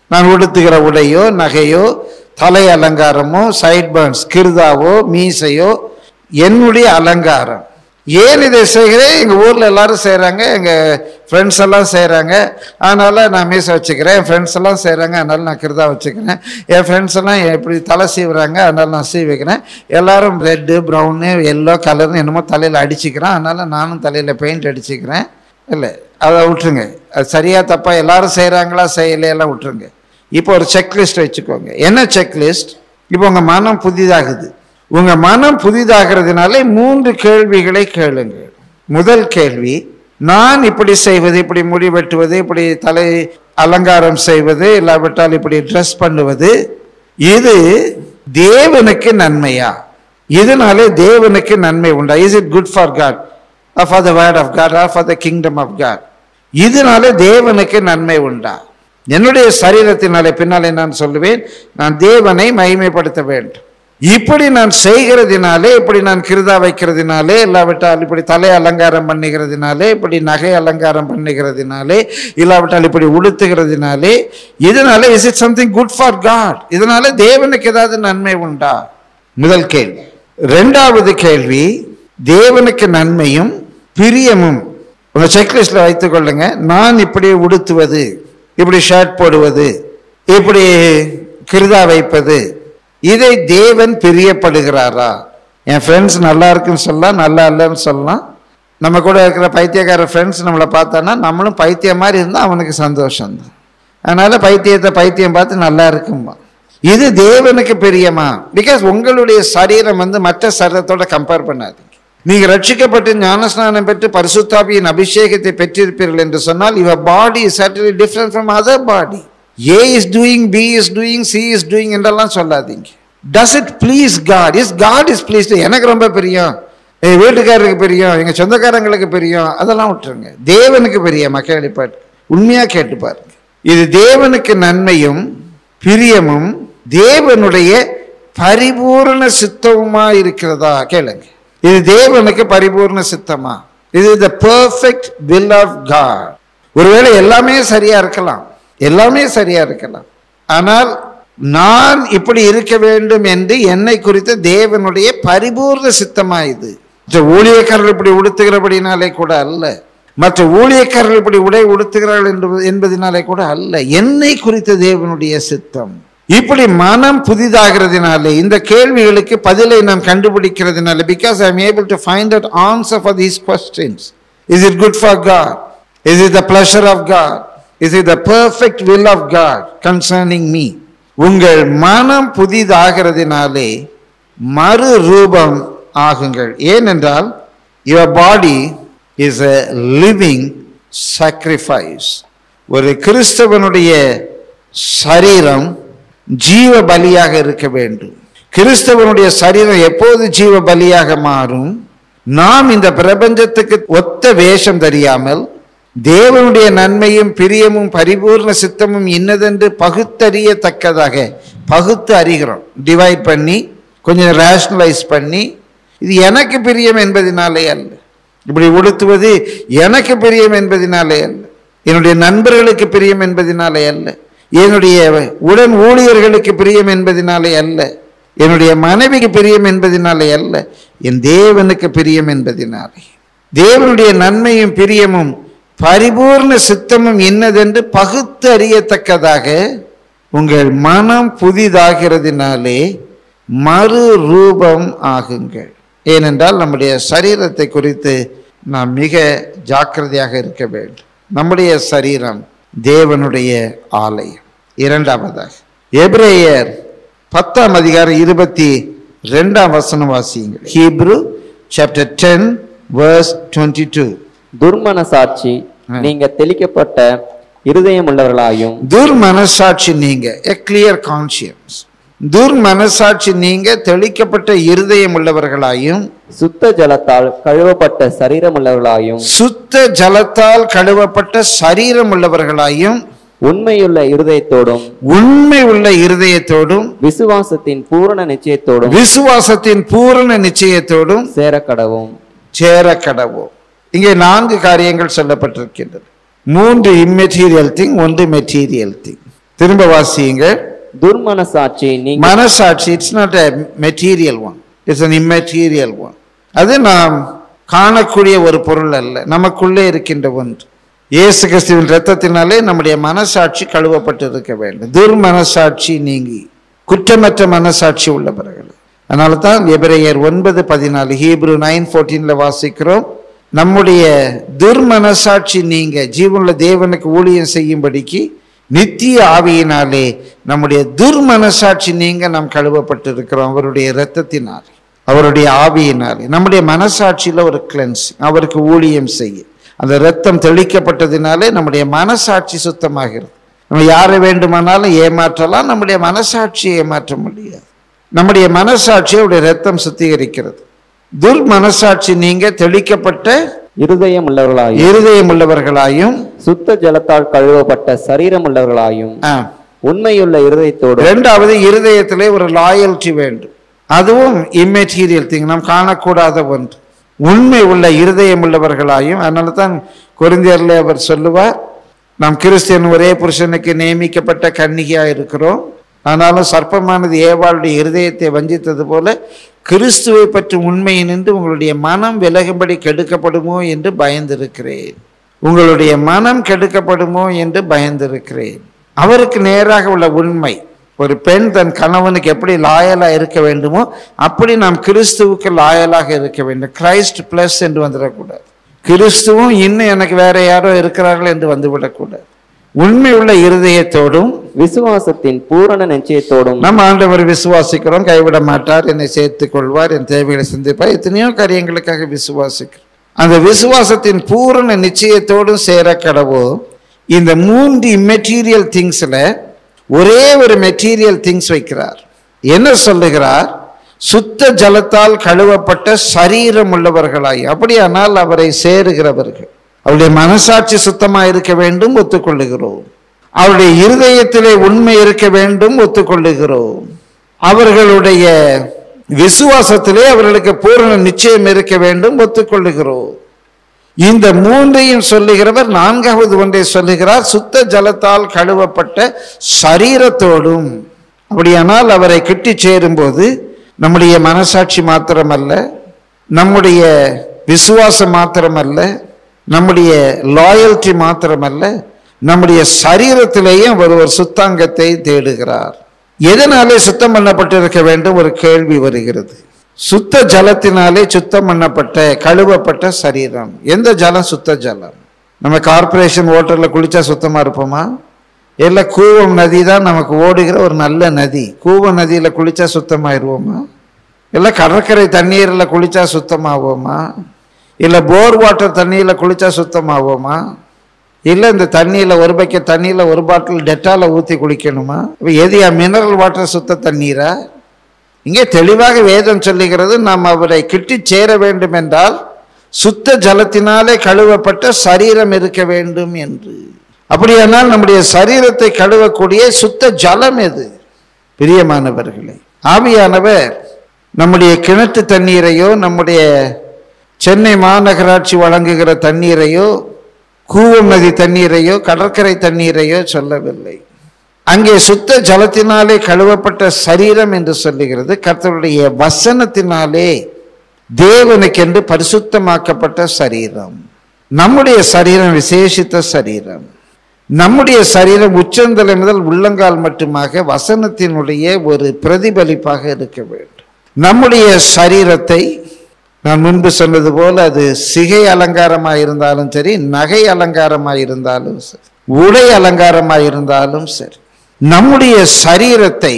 நான் உடுத்துகிற உடையோ நகையோ தலை அலங்காரமோ சைட் பர்ன்ஸ் கிருதாவோ மீசையோ என்னுடைய அலங்காரம் ஏன் இதை செய்கிறேன் எங்கள் ஊரில் எல்லாரும் செய்கிறாங்க எங்கள் ஃப்ரெண்ட்ஸ் எல்லாம் செய்கிறாங்க அதனால் நான் மீசை வச்சுக்கிறேன் என் ஃப்ரெண்ட்ஸ் எல்லாம் செய்கிறாங்க அதனால் நான் கிருதா வச்சுக்கிறேன் என் ஃப்ரெண்ட்ஸ் எல்லாம் எப்படி தலை சீவுறாங்க அதனால் நான் சீவிக்கிறேன் எல்லாரும் ரெட்டு ப்ரௌனு எல்லோ கலர்னு என்னமோ தலையில் அடிச்சுக்கிறேன் அதனால் நானும் தலையில் பெயிண்ட் அடிச்சுக்கிறேன் இல்லை அதை விட்டுருங்க அது சரியாக தப்பாக எல்லாரும் செய்கிறாங்களா செய்யலையெல்லாம் விட்டுருங்க இப்போ ஒரு செக்லிஸ்ட் வச்சுக்கோங்க என்ன செக்லிஸ்ட் இப்போ உங்கள் மனம் புதிதாகுது உங்கள் மனம் புதிதாகிறதுனாலே மூன்று கேள்விகளை கேளுங்கள் முதல் கேள்வி நான் இப்படி செய்வது இப்படி முடி வெட்டுவது இப்படி தலை அலங்காரம் செய்வது இல்லாவிட்டால் இப்படி ட்ரெஸ் பண்ணுவது இது தேவனுக்கு நன்மையா இதனாலே தேவனுக்கு நன்மை உண்டா is it good for God for the word of God or for the kingdom of God இதனாலே தேவனுக்கு நன்மை உண்டா என்னுடைய சரீரத்தினாலே பின்னாலே நான் சொல்லுவேன் நான் தேவனை மகிமைப்படுத்த வேண்டும் இப்படி நான் செய்கிறதினாலே இப்படி நான் கிருதா வைக்கிறதினாலே இல்லாவிட்டால் இப்படி தலை அலங்காரம் பண்ணுகிறதினாலே இப்படி நகை அலங்காரம் பண்ணுகிறதினாலே இல்லாவிட்டால் இப்படி உடுத்துகிறதினாலே இதனாலே is it something good for God இதனால தேவனுக்கு ஏதாவது நன்மை உண்டா முதல் கேள்வி ரெண்டாவது கேள்வி தேவனுக்கு நன்மையும் பிரியமும் உங்க செக்லிஸ்ட்ல வைத்துக் கொள்ளுங்க நான் இப்படி உடுத்துவது இப்படி ஷர்ட் போடுவது இப்படி கிருதா வைப்பது இதை தேவன் பிரியப்படுகிறாரா என் ஃப்ரெண்ட்ஸ் நல்லா இருக்குன்னு சொல்லலாம் நல்லா இல்லைன்னு சொல்லலாம் நம்ம கூட இருக்கிற பைத்தியக்கார ஃப்ரெண்ட்ஸ் நம்மளை பார்த்தானா நம்மளும் பைத்தியம் மாதிரி இருந்தால் அவனுக்கு சந்தோஷம்தான் அதனால பைத்தியத்தை பைத்தியம் பார்த்து நல்லா இருக்குமா இது தேவனுக்கு பிரியமா பிகாஸ் உங்களுடைய சரீரம் வந்து மற்ற சரீரத்தோட கம்பேர் பண்ணாதீங்க நீங்க ரட்சிக்கப்பட்டு ஞானஸ்நானம் பெற்று பரிசுத்தாபியின் அபிஷேகத்தை பெற்றிருப்பீர்கள் என்று சொன்னால் your body is certainly different from other body A is doing B is doing C is doing என்றெல்லாம் சொல்லாதீங்க does it please God is God is please எனக்கு ரொம்ப பிரியம் என் வீட்டுக்காரருக்கு பிரியம் எங்க சொந்தக்காரங்களுக்கு பிரியம் அதெல்லாம் விட்டுருங்க தேவனுக்கு பிரியமா கேள்விப்பாட்டு உண்மையா கேட்டு பாருங்க இது தேவனுக்கு நன்மையும் பிரியமும் தேவனுடைய பரிபூர்ண சித்தமுமா இருக்கிறதா கேளுங்க இது தேவனுக்கு பரிபூர்ண சித்தமா இது the perfect will of God ஒருவேளை எல்லாமே சரியா இருக்கலாம் எல்லாமே சரியா இருக்கலாம் ஆனால் நான் இப்படி இருக்க வேண்டும் என்று என்னை குறித்த தேவனுடைய பரிபூர்ண சித்தமா இது மற்ற ஊழியக்காரர்கள் இப்படி உடுத்துகிறபடினாலே கூட அல்ல மற்ற ஊழியக்காரர்கள் இப்படி உடை உடுத்துகிறார்கள் என்று என்பதனாலே கூட அல்ல என்னை குறித்த தேவனுடைய சித்தம் இப்படி மனம் புதிதாகிறதுனாலே இந்த கேள்விகளுக்கு பதிலை நாம் கண்டுபிடிக்கிறதுனால because I am able to find out answer for these questions is it good for God is it the pleasure of God is it the perfect will of God concerning me உங்கள் மனம் புதிதாகிறதுனாலே மறு ரூபம் ஆகுங்கள் ஏனென்றால் your body is a living sacrifice ஒரு கிறிஸ்தவனுடைய சரீரம் ஜீவ பலியாக இருக்க வேண்டும் கிறிஸ்தவனுடைய சரீரம் எப்போது ஜீவ பலியாக மாறும் நாம் இந்த பிரபஞ்சத்துக்கு ஒத்த வேஷம் தெரியாமல் தேவனுடைய நன்மையும் பிரியமும் பரிபூர்ண சித்தமும் இன்னதென்று பகுத்தறியத்தக்கதாக பகுத்து அறிகிறோம் டிவைட் பண்ணி கொஞ்சம் ரேஷனலைஸ் பண்ணி இது எனக்கு பிரியம் என்பதினாலே அல்ல இப்படி உடுத்துவது எனக்கு பிரியம் என்பதினாலே அல்ல என்னுடைய நண்பர்களுக்கு பிரியம் என்பதினாலே அல்ல என்னுடைய உடன் ஊழியர்களுக்கு பிரியம் என்பதினாலே அல்ல என்னுடைய மனைவிக்கு பிரியம் என்பதினாலே அல்ல என் தேவனுக்கு பிரியம் என்பதினாலே தேவனுடைய நன்மையும் பிரியமும் பரிபூர்ண சித்தமும் இன்னதென்று பகுத்து அறியத்தக்கதாக உங்கள் மனம் புதிதாகிறதுனாலே மறு ரூபம் ஆகுங்கள் ஏனென்றால் நம்முடைய சரீரத்தை குறித்து நாம் மிக ஜாக்கிரதையாக இருக்க வேண்டும் நம்முடைய சரீரம் தேவனுடைய ஆலயம் இரண்டாவதாக எபிரேயர் பத்தாம் அதிகாரம் இருபத்தி ரெண்டாம் வசனம் வாசியுங்கள் Hebrew chapter ten verse twenty two துர்மனசாட்சி நீங்க தெளிக்கப்பட்ட இருதயம் உள்ளவர்களாயும் துர்மனசாட்சி நீங்க எ கிளியர் கான்சியன்ஸ் துர்மனசாட்சி நீங்க தெளிக்கப்பட்ட இருதயம் உள்ளவர்களாயும் சுத்த ஜலத்தால் கழுவப்பட்ட சரீரம் உள்ளவர்களாயும் சுத்த ஜலத்தால் கழுவப்பட்ட சரீரம் உள்ளவர்களாயும் உண்மையுள்ள இருதயத்தோடும் உண்மை உள்ள இருதயத்தோடும் விசுவாசத்தின் பூரண நிச்சயத்தோடும் விசுவாசத்தின் பூரண நிச்சயத்தோடும் சேரக்கடவும் சேர கடவோம் இங்கே நான்கு காரியங்கள் சொல்லப்பட்டிருக்கின்றது மூன்று இம்மெட்டீரியல் திங் ஒன்று மெட்டீரியல் திங் திரும்ப வாசியுங்க துர்மனசாட்சி நீங்க மனசாட்சி it's not a material one it's an immaterial one அது நாம் காணக்கூடிய ஒரு பொருள் அல்ல நமக்குள்ளே இருக்கின்ற ஒன்று இயேசு கிறிஸ்துவின் இரத்தத்தினாலே நம்முடைய மனசாட்சி கழுவப்பட்டு இருக்க வேண்டும் துர்மனசாட்சி நீங்கி குற்றமற்ற மனசாட்சி உள்ளவர்கள் அதனால தான் எபிரேயர் ஒன்பது பதினாலு ஹீப்ரு நைன் ஃபோர்டீனில் வாசிக்கிறோம் நம்முடைய துர்மனசாட்சி நீங்க ஜீவனுள்ள தேவனுக்கு ஊழியம் செய்யும்படிக்கு நித்திய ஆவியினாலே நம்முடைய துர்மனசாட்சி நீங்க நாம் கழுவப்பட்டிருக்கிறோம் அவருடைய இரத்தத்தினாலே அவருடைய ஆவியினாலே நம்முடைய மனசாட்சியில ஒரு கிளென்சிங் அவருக்கு ஊழியம் செய்ய அந்த இரத்தம் தெளிக்கப்பட்டதினாலே நம்முடைய மனசாட்சி சுத்தமாகிறது நம்ம யாரை வேண்டுமானாலும் ஏமாற்றலாம் நம்முடைய மனசாட்சியை ஏமாற்ற முடியாது நம்முடைய மனசாட்சியை அவருடைய இரத்தம் சுத்திகரிக்கிறது துர் மனசாட்சி நீங்க தெளிக்கப்பட்ட இருதயம் உள்ளவர்களாயும் இருதயம் உள்ளவர்களாயும் சுத்த ஜலத்தால் கழுவப்பட்ட சரீரம் உள்ளவர்களாயும் ஆ, உண்மையுள்ள இருதயத்தோடு இரண்டாவது இருதயத்திலே ஒரு லாயல்ட்டி வேண்டும் அதுவும் இம்மெட்டீரியல் திங் நாம் காணக்கூடாத ஒன்று உண்மை உள்ள இருதயம் உள்ளவர்களாயும் அதனால தான் கொரிந்தியர்ல அவர் சொல்லுவார் நாம் கிறிஸ்தியன் ஒரே புருஷனுக்கு நியமிக்கப்பட்ட கன்னிகையா இருக்கிறோம் ஆனாலும் சர்ப்பமானது ஏவாளுடைய இருதயத்தை வஞ்சித்தது போல கிறிஸ்துவை பற்றி உண்மையை நின்று உங்களுடைய மனம் விலகும்படி கெடுக்கப்படுமோ என்று பயந்திருக்கிறேன் உங்களுடைய மனம் கெடுக்கப்படுமோ என்று பயந்திருக்கிறேன் அவருக்கு நேராக உள்ள உண்மை ஒரு பெண் தன் கணவனுக்கு எப்படி லாயலா இருக்க வேண்டுமோ அப்படி நாம் கிறிஸ்துவுக்கு லாயலாக இருக்க வேண்டும் கிரைஸ்ட் பிளஸ் என்று வந்துடக்கூடாது கிறிஸ்துவும் இன்னும் எனக்கு வேற யாரோ இருக்கிறார்கள் என்று வந்துவிடக்கூடாது உண்மை உள்ள இருதயத்தோடும் விசுவாசத்தின் பூரண நிச்சயத்தோடும் நம்ம ஆண்டவர் விசுவாசிக்கிறோம் கைவிட மாட்டார் என்னை சேர்த்துக் கொள்வார் என் தேவைகளை சிந்திப்பார் எத்தனையோ காரியங்களுக்காக விசுவாசிக்கிறோம் அந்த விசுவாசத்தின் பூரண நிச்சயத்தோடும் சேர கடவோ இந்த மூன்று இம்மெட்டீரியல் திங்ஸ்ல ஒரே ஒரு மெட்டீரியல் திங்ஸ் வைக்கிறார் என்ன சொல்லுகிறார் சுத்த ஜலத்தால் கழுவப்பட்ட சரீரம் உள்ளவர்களாய் அப்படியானால் அவரை சேருகிறவர்கள் அவருடைய மனசாட்சி சுத்தமா இருக்க வேண்டும் ஒத்துக்கொள்ளுகிறோம் அவருடைய இருதயத்திலே உண்மை இருக்க வேண்டும் ஒத்துக்கொள்ளுகிறோம் அவர்களுடைய விசுவாசத்திலே அவர்களுக்கு பூரண நிச்சயம் இருக்க வேண்டும் ஒத்துக்கொள்ளுகிறோம் இந்த மூன்றையும் சொல்லுகிறவர் நான்காவது ஒன்றை சொல்லுகிறார் சுத்த ஜலத்தால் கழுவப்பட்ட சரீரத்தோடும் அப்படியானால் அவரை கிட்டி சேரும்போது நம்முடைய மனசாட்சி மாத்திரமல்ல நம்முடைய விசுவாசம் மாத்திரமல்ல நம்முடைய லாயல்ட்டி மாத்திரமல்ல நம்முடைய சரீரத்திலேயும் அவர் ஒரு சுத்தாங்கத்தை தேடுகிறார் எதனாலே சுத்தம் பண்ணப்பட்டிருக்க வேண்டும் ஒரு கேள்வி வருகிறது சுத்த ஜலத்தினாலே சுத்தம் பண்ணப்பட்ட கழுவப்பட்ட சரீரம் எந்த ஜலம் சுத்த ஜலம் நம்ம கார்ப்பரேஷன் ஓட்டர்ல குளிச்சா சுத்தமா இருப்போமா இல்லை கூவம் நதி தான் நமக்கு ஓடுகிற ஒரு நல்ல நதி கூவம் நதியில குளிச்சா சுத்தமாயிருவோமா இல்லை கடற்கரை தண்ணீரில் குளிச்சா சுத்தமாகுவோமா இல்லை போர் வாட்டர் தண்ணியில் குளிச்சா சுத்தமாகுவோமா இல்லை இந்த தண்ணியில் ஒரு பக்கெட் தண்ணியில் ஒரு பாட்டில் டெட்டால ஊற்றி குளிக்கணுமா இப்போ எதையா மினரல் வாட்டர் சுத்த தண்ணீரா இங்கே தெளிவாக வேதம் சொல்லுகிறது நாம் அவரை கிட்டி சேர வேண்டும் என்றால் சுத்த ஜலத்தினாலே கழுவப்பட்ட சரீரம் இருக்க வேண்டும் என்று அப்படியானால் நம்முடைய சரீரத்தை கழுவக்கூடிய சுத்த ஜலம் எது பிரியமானவர்களே ஆவியானவர் நம்முடைய கிணற்று தண்ணீரையோ நம்முடைய சென்னை மாநகராட்சி வழங்குகிற தண்ணீரையோ கூவம் நதி தண்ணீரையோ கடற்கரை தண்ணீரையோ சொல்லவில்லை அங்கே சுத்த ஜலத்தினாலே கழுவப்பட்ட சரீரம் என்று சொல்லுகிறது கர்த்தருடைய வசனத்தினாலே தேவனுக்கென்று பரிசுத்தமாக்கப்பட்ட சரீரம் நம்முடைய சரீரம் விசேஷித்த சரீரம் நம்முடைய சரீரம் உச்சந்தலை முதல் உள்ளங்கால் மட்டுமாக வசனத்தினுடைய ஒரு பிரதிபலிப்பாக இருக்க வேண்டும் நம்முடைய சரீரத்தை நான் முன்பு சொன்னது போல அது சிகை அலங்காரமாக இருந்தாலும் சரி நகை அலங்காரமாக இருந்தாலும் சரி உடை அலங்காரமாக இருந்தாலும் சரி நம்முடைய சரீரத்தை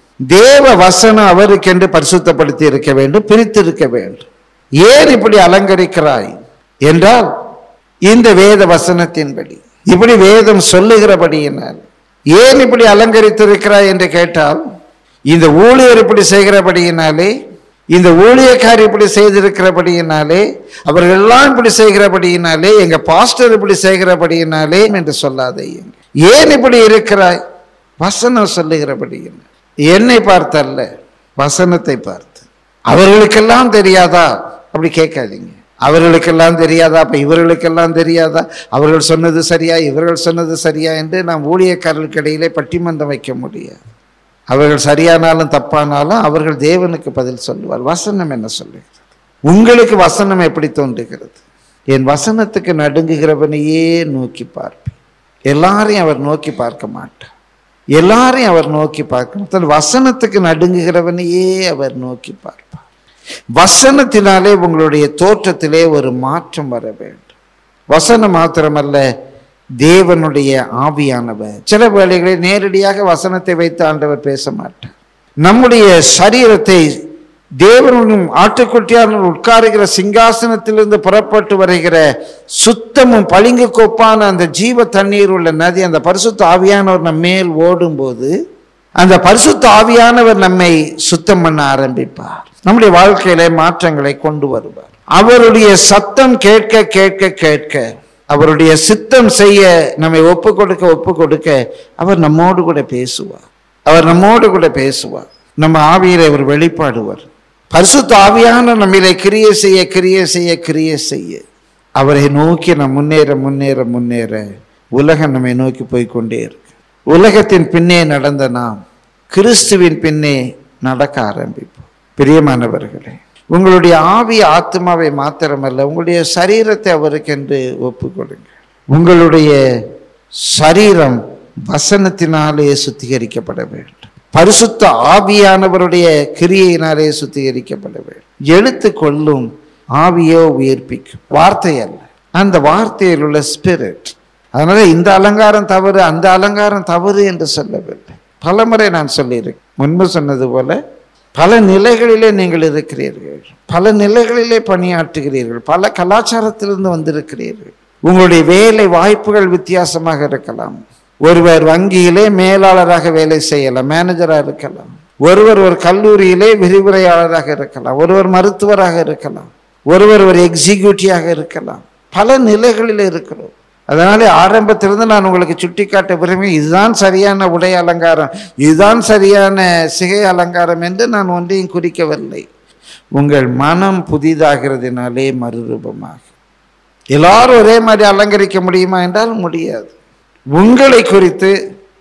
தேவ வசனம் அவருக்கென்று பரிசுத்தப்படுத்தி இருக்க வேண்டும் பிரித்திருக்க வேண்டும் ஏன் இப்படி அலங்கரிக்கிறாய் என்றால் இந்த வேத வசனத்தின்படி இப்படி வேதம் சொல்லுகிறபடியினால் ஏன் இப்படி அலங்கரித்திருக்கிறாய் என்று கேட்டால் இந்த ஊழியர் இப்படி செய்கிறபடியினாலே இந்த ஊழியக்கார் இப்படி செய்திருக்கிறபடியினாலே அவர்கள் எல்லாம் இப்படி செய்கிறபடியினாலே எங்க பாஸ்டர் இப்படி செய்கிறபடியினாலே என்று சொல்லாதே ஏன் இப்படி இருக்கிறாய் வசனம் சொல்லுகிறபடியினால் என்னை பார்த்தல்ல வசனத்தை பார்த்து அவர்களுக்கெல்லாம் தெரியாதா அப்படி கேட்காதீங்க அவர்களுக்கெல்லாம் தெரியாதா அப்ப இவர்களுக்கெல்லாம் தெரியாதா அவர்கள் சொன்னது சரியா இவர்கள் சொன்னது சரியா என்று நாம் ஊழியக்காரர்களுக்கு இடையிலே பட்டிமன்றம் வைக்க முடியாது அவர்கள் சரியானாலும் தப்பானாலும் அவர்கள் தேவனுக்கு பதில் சொல்லுவார் வசனம் என்ன சொல்லுகிறது உங்களுக்கு வசனம் எப்படி தோன்றுகிறது என் வசனத்துக்கு நடுங்குகிறவனையே நோக்கி பார்ப்பேன் எல்லாரையும் அவர் நோக்கி பார்க்க மாட்டார் எல்லாரையும் அவர் நோக்கி பார்க்கணும் தன் வசனத்துக்கு நடுங்குகிறவனையே அவர் நோக்கி பார்ப்பார் வசனத்தினாலே உங்களுடைய தோற்றத்திலே ஒரு மாற்றம் வர வேண்டும் வசனம் மாத்திரமல்ல தேவனுடைய ஆவியானவர் சில வேளைகளில் நேரடியாக வசனத்தை வைத்து ஆண்டவர் பேச மாட்டார் நம்முடைய சரீரத்தை தேவனும் ஆட்டுக்குட்டியாரும் உட்காருகிற சிங்காசனத்திலிருந்து புறப்பட்டு வருகிற சுத்தமும் பளிங்கு கோப்பான அந்த ஜீவ தண்ணீர் உள்ள நதி அந்த பரிசுத்த ஆவியானவர் நம்ம மேல் ஓடும்போது அந்த பரிசுத்த ஆவியானவர் நம்மை சுத்தம் பண்ண ஆரம்பிப்பார் நம்முடைய வாழ்க்கையில மாற்றங்களை கொண்டு வருவார் அவருடைய சத்தம் கேட்க கேட்க கேட்க அவருடைய சித்தம் செய்ய நம்மை ஒப்பு கொடுக்க ஒப்பு கொடுக்க அவர் நம்மோடு கூட பேசுவார் அவர் நம்மோடு கூட பேசுவார் நம்ம ஆவியில அவர் வெளிப்பாடுவார் பரிசுத்த ஆவியான நம்மிலே கிரியை செய்ய கிரியை செய்ய கிரியை செய்ய அவரை நோக்கி நாம் முன்னேற முன்னேற முன்னேற உலகம் நம்மை நோக்கி போய் கொண்டே இருக்கு உலகத்தின் பின்னே நடந்த நாம் கிறிஸ்துவின் பின்னே நடக்க ஆரம்பிப்போம் பிரியமானவர்களே உங்களுடைய ஆவி ஆத்மாவை மாத்திரமல்ல உங்களுடைய சரீரத்தை அவருக்கென்று ஒப்பு கொடுங்க உங்களுடைய சரீரம் வசனத்தினாலே சுத்திகரிக்கப்பட வேண்டும் பரிசுத்த ஆவியானவருடைய கிரியையினாலே சுத்திகரிக்கப்பட வேண்டும் எழுத்து கொள்ளும் ஆவியோ உயிர்ப்பிக்கும் வார்த்தை அல்ல அந்த வார்த்தையில் உள்ள ஸ்பிரிட் அதனால இந்த அலங்காரம் தவறு அந்த அலங்காரம் தவறு என்று சொல்லவில்லை பலமுறை நான் சொல்லியிருக்கேன் முன்பு சொன்னது போல பல நிலைகளிலே நீங்கள் இருக்கிறீர்கள் பல நிலைகளிலே பணியாற்றுகிறீர்கள் பல கலாச்சாரத்திலிருந்து வந்திருக்கிறீர்கள் உங்களுடைய வேலை வாய்ப்புகள் வித்தியாசமாக இருக்கலாம் ஒருவர் வங்கியிலே மேலாளராக வேலை செய்யலாம் மேனேஜராக இருக்கலாம் ஒருவர் ஒரு கல்லூரியிலே விரிவுரையாளராக இருக்கலாம் ஒருவர் மருத்துவராக இருக்கலாம் ஒருவர் ஒரு எக்ஸிக்யூட்டிவாக இருக்கலாம் பல நிலைகளில் இருக்கிறோம் அதனாலே ஆரம்பத்திலிருந்து நான் உங்களுக்கு சுட்டி காட்ட விரும்பி இதுதான் சரியான உடை அலங்காரம் இதுதான் சரியான சிகை அலங்காரம் என்று நான் ஒன்றையும் குறிக்கவில்லை உங்கள் மனம் புதிதாகிறதுனாலே மறுரூபமாக எல்லாரும் ஒரே மாதிரி அலங்கரிக்க முடியுமா என்றால் முடியாது உங்களை குறித்து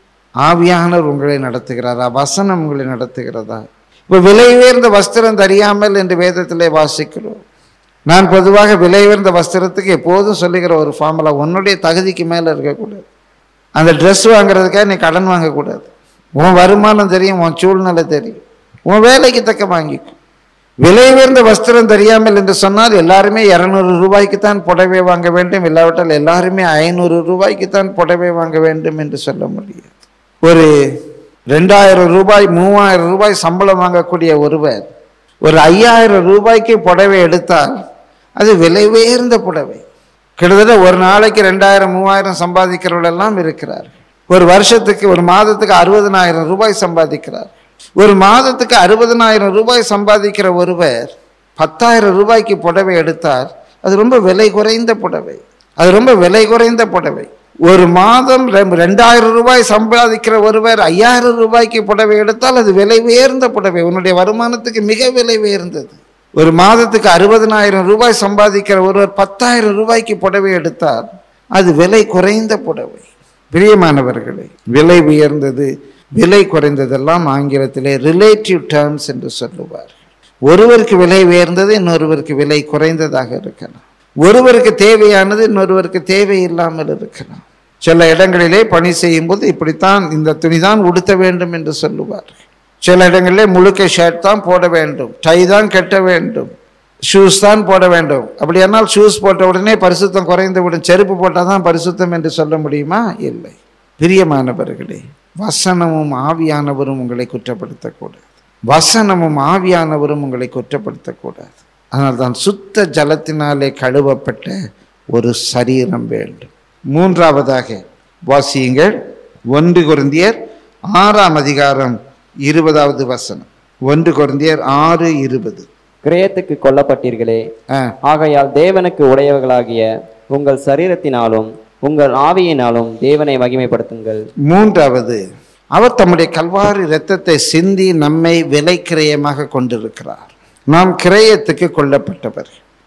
ஆவியானவர் உங்களை நடத்துகிறாரா வசனம் உங்களை நடத்துகிறதா இப்போ விலை உயர்ந்த வஸ்திரம் தெரியாமல் என்று வேதத்திலே வாசிக்கிறோம் நான் பொதுவாக விலை உயர்ந்த வஸ்திரத்துக்கு எப்போதும் சொல்லுகிற ஒரு ஃபார்முலா உன்னுடைய தகுதிக்கு மேலே இருக்கக்கூடாது அந்த ட்ரெஸ் வாங்குறதுக்காக நீ கடன் வாங்கக்கூடாது உன் வருமானம் தெரியும் உன் சூழ்நிலை தெரியும் உன் வேலைக்கு தக்க வாங்கிக்கும் விலை உயர்ந்த வஸ்திரம் தெரியாமல் என்று சொன்னால் எல்லாருமே இரநூறு ரூபாய்க்கு தான் புடவை வாங்க வேண்டும் இல்லாவிட்டால் எல்லாருமே ஐநூறு ரூபாய்க்கு தான் புடவை வாங்க வேண்டும் என்று சொல்ல முடியாது ஒரு ரெண்டாயிரம் ரூபாய் மூவாயிரம் ரூபாய் சம்பளம் வாங்கக்கூடிய ஒருவர் ஒரு ஐயாயிரம் ரூபாய்க்கு புடவை எடுத்தால் அது விலை உயர்ந்த புடவை கிட்டத்தட்ட ஒரு நாளைக்கு ரெண்டாயிரம் மூவாயிரம் சம்பாதிக்கிறவர்களெல்லாம் இருக்கிறார் ஒரு வருஷத்துக்கு ஒரு மாதத்துக்கு அறுபதனாயிரம் ரூபாய் சம்பாதிக்கிறார் ஒரு மாதத்துக்கு அறுபதனாயிரம் ரூபாய் சம்பாதிக்கிற ஒருவர் பத்தாயிரம் ரூபாய்க்கு புடவை எடுத்தார் அது ரொம்ப விலை குறைந்த புடவை அது ரொம்ப விலை குறைந்த புடவை ஒரு மாதம் ரெ- ரெண்டாயிரம் ரூபாய் சம்பாதிக்கிற ஒருவர் ஐயாயிரம் ரூபாய்க்கு புடவை எடுத்தால் அது விலை உயர்ந்த புடவை உன்னுடைய வருமானத்துக்கு மிக விலை உயர்ந்தது ஒரு மாதத்துக்கு அறுபதனாயிரம் ரூபாய் சம்பாதிக்கிற ஒருவர் பத்தாயிரம் ரூபாய்க்கு புடவை எடுத்தால் அது விலை குறைந்த புடவை பிரியமானவர்களே விலை உயர்ந்தது விலை குறைந்ததெல்லாம் ஆங்கிலத்திலே ரிலேட்டிவ் டேர்ம்ஸ் என்று சொல்லுவார் ஒருவருக்கு விலை உயர்ந்தது இன்னொருவருக்கு விலை குறைந்ததாக இருக்கலாம் ஒருவருக்கு தேவையானது இன்னொருவருக்கு தேவையில்லாமல் இருக்கலாம் சில இடங்களிலே பணி செய்யும்போது இப்படித்தான் இந்த துணிதான் உடுத்த வேண்டும் என்று சொல்லுவார் சில இடங்களிலே முழுக்க ஷர்ட் தான் போட வேண்டும் டை தான் கட்ட வேண்டும் ஷூஸ் தான் போட வேண்டும் அப்படியானால் ஷூஸ் போட்ட உடனே பரிசுத்தம் குறைந்து விடும் செருப்பு போட்டால் தான் பரிசுத்தம் என்று சொல்ல முடியுமா இல்லை பிரியமானவர்களே வசனமும் ஆவியானவரும் உங்களை குற்றப்படுத்தக்கூடாது வசனமும் ஆவியானவரும் உங்களை குற்றப்படுத்தக்கூடாது ஆனால் தான் சுத்த ஜலத்தினாலே கழுவப்பட்ட ஒரு சரீரம் வேண்டும் மூன்றாவதாக வாசியுங்கள் ஒன்று குருந்தியர் ஆறாம் அதிகாரம் இருபதாவது வசனம் ஒன்று குருந்தியர் ஆறு இருபது கிரயத்துக்கு கொல்லப்பட்டீர்களே ஆ ஆகையால் தேவனுக்கு உடையவர்களாகிய உங்கள் சரீரத்தினாலும் உங்கள் ஆவியினாலும் தேவனை மகிமைப்படுத்துங்கள் மூன்றாவது அவர் தம்முடைய கல்வாரி இரத்தத்தை சிந்தி நம்மை விலை கிரயமாக கொண்டிருக்கிறார் நாம் கிரயத்துக்கு கொல்லப்பட்டவர்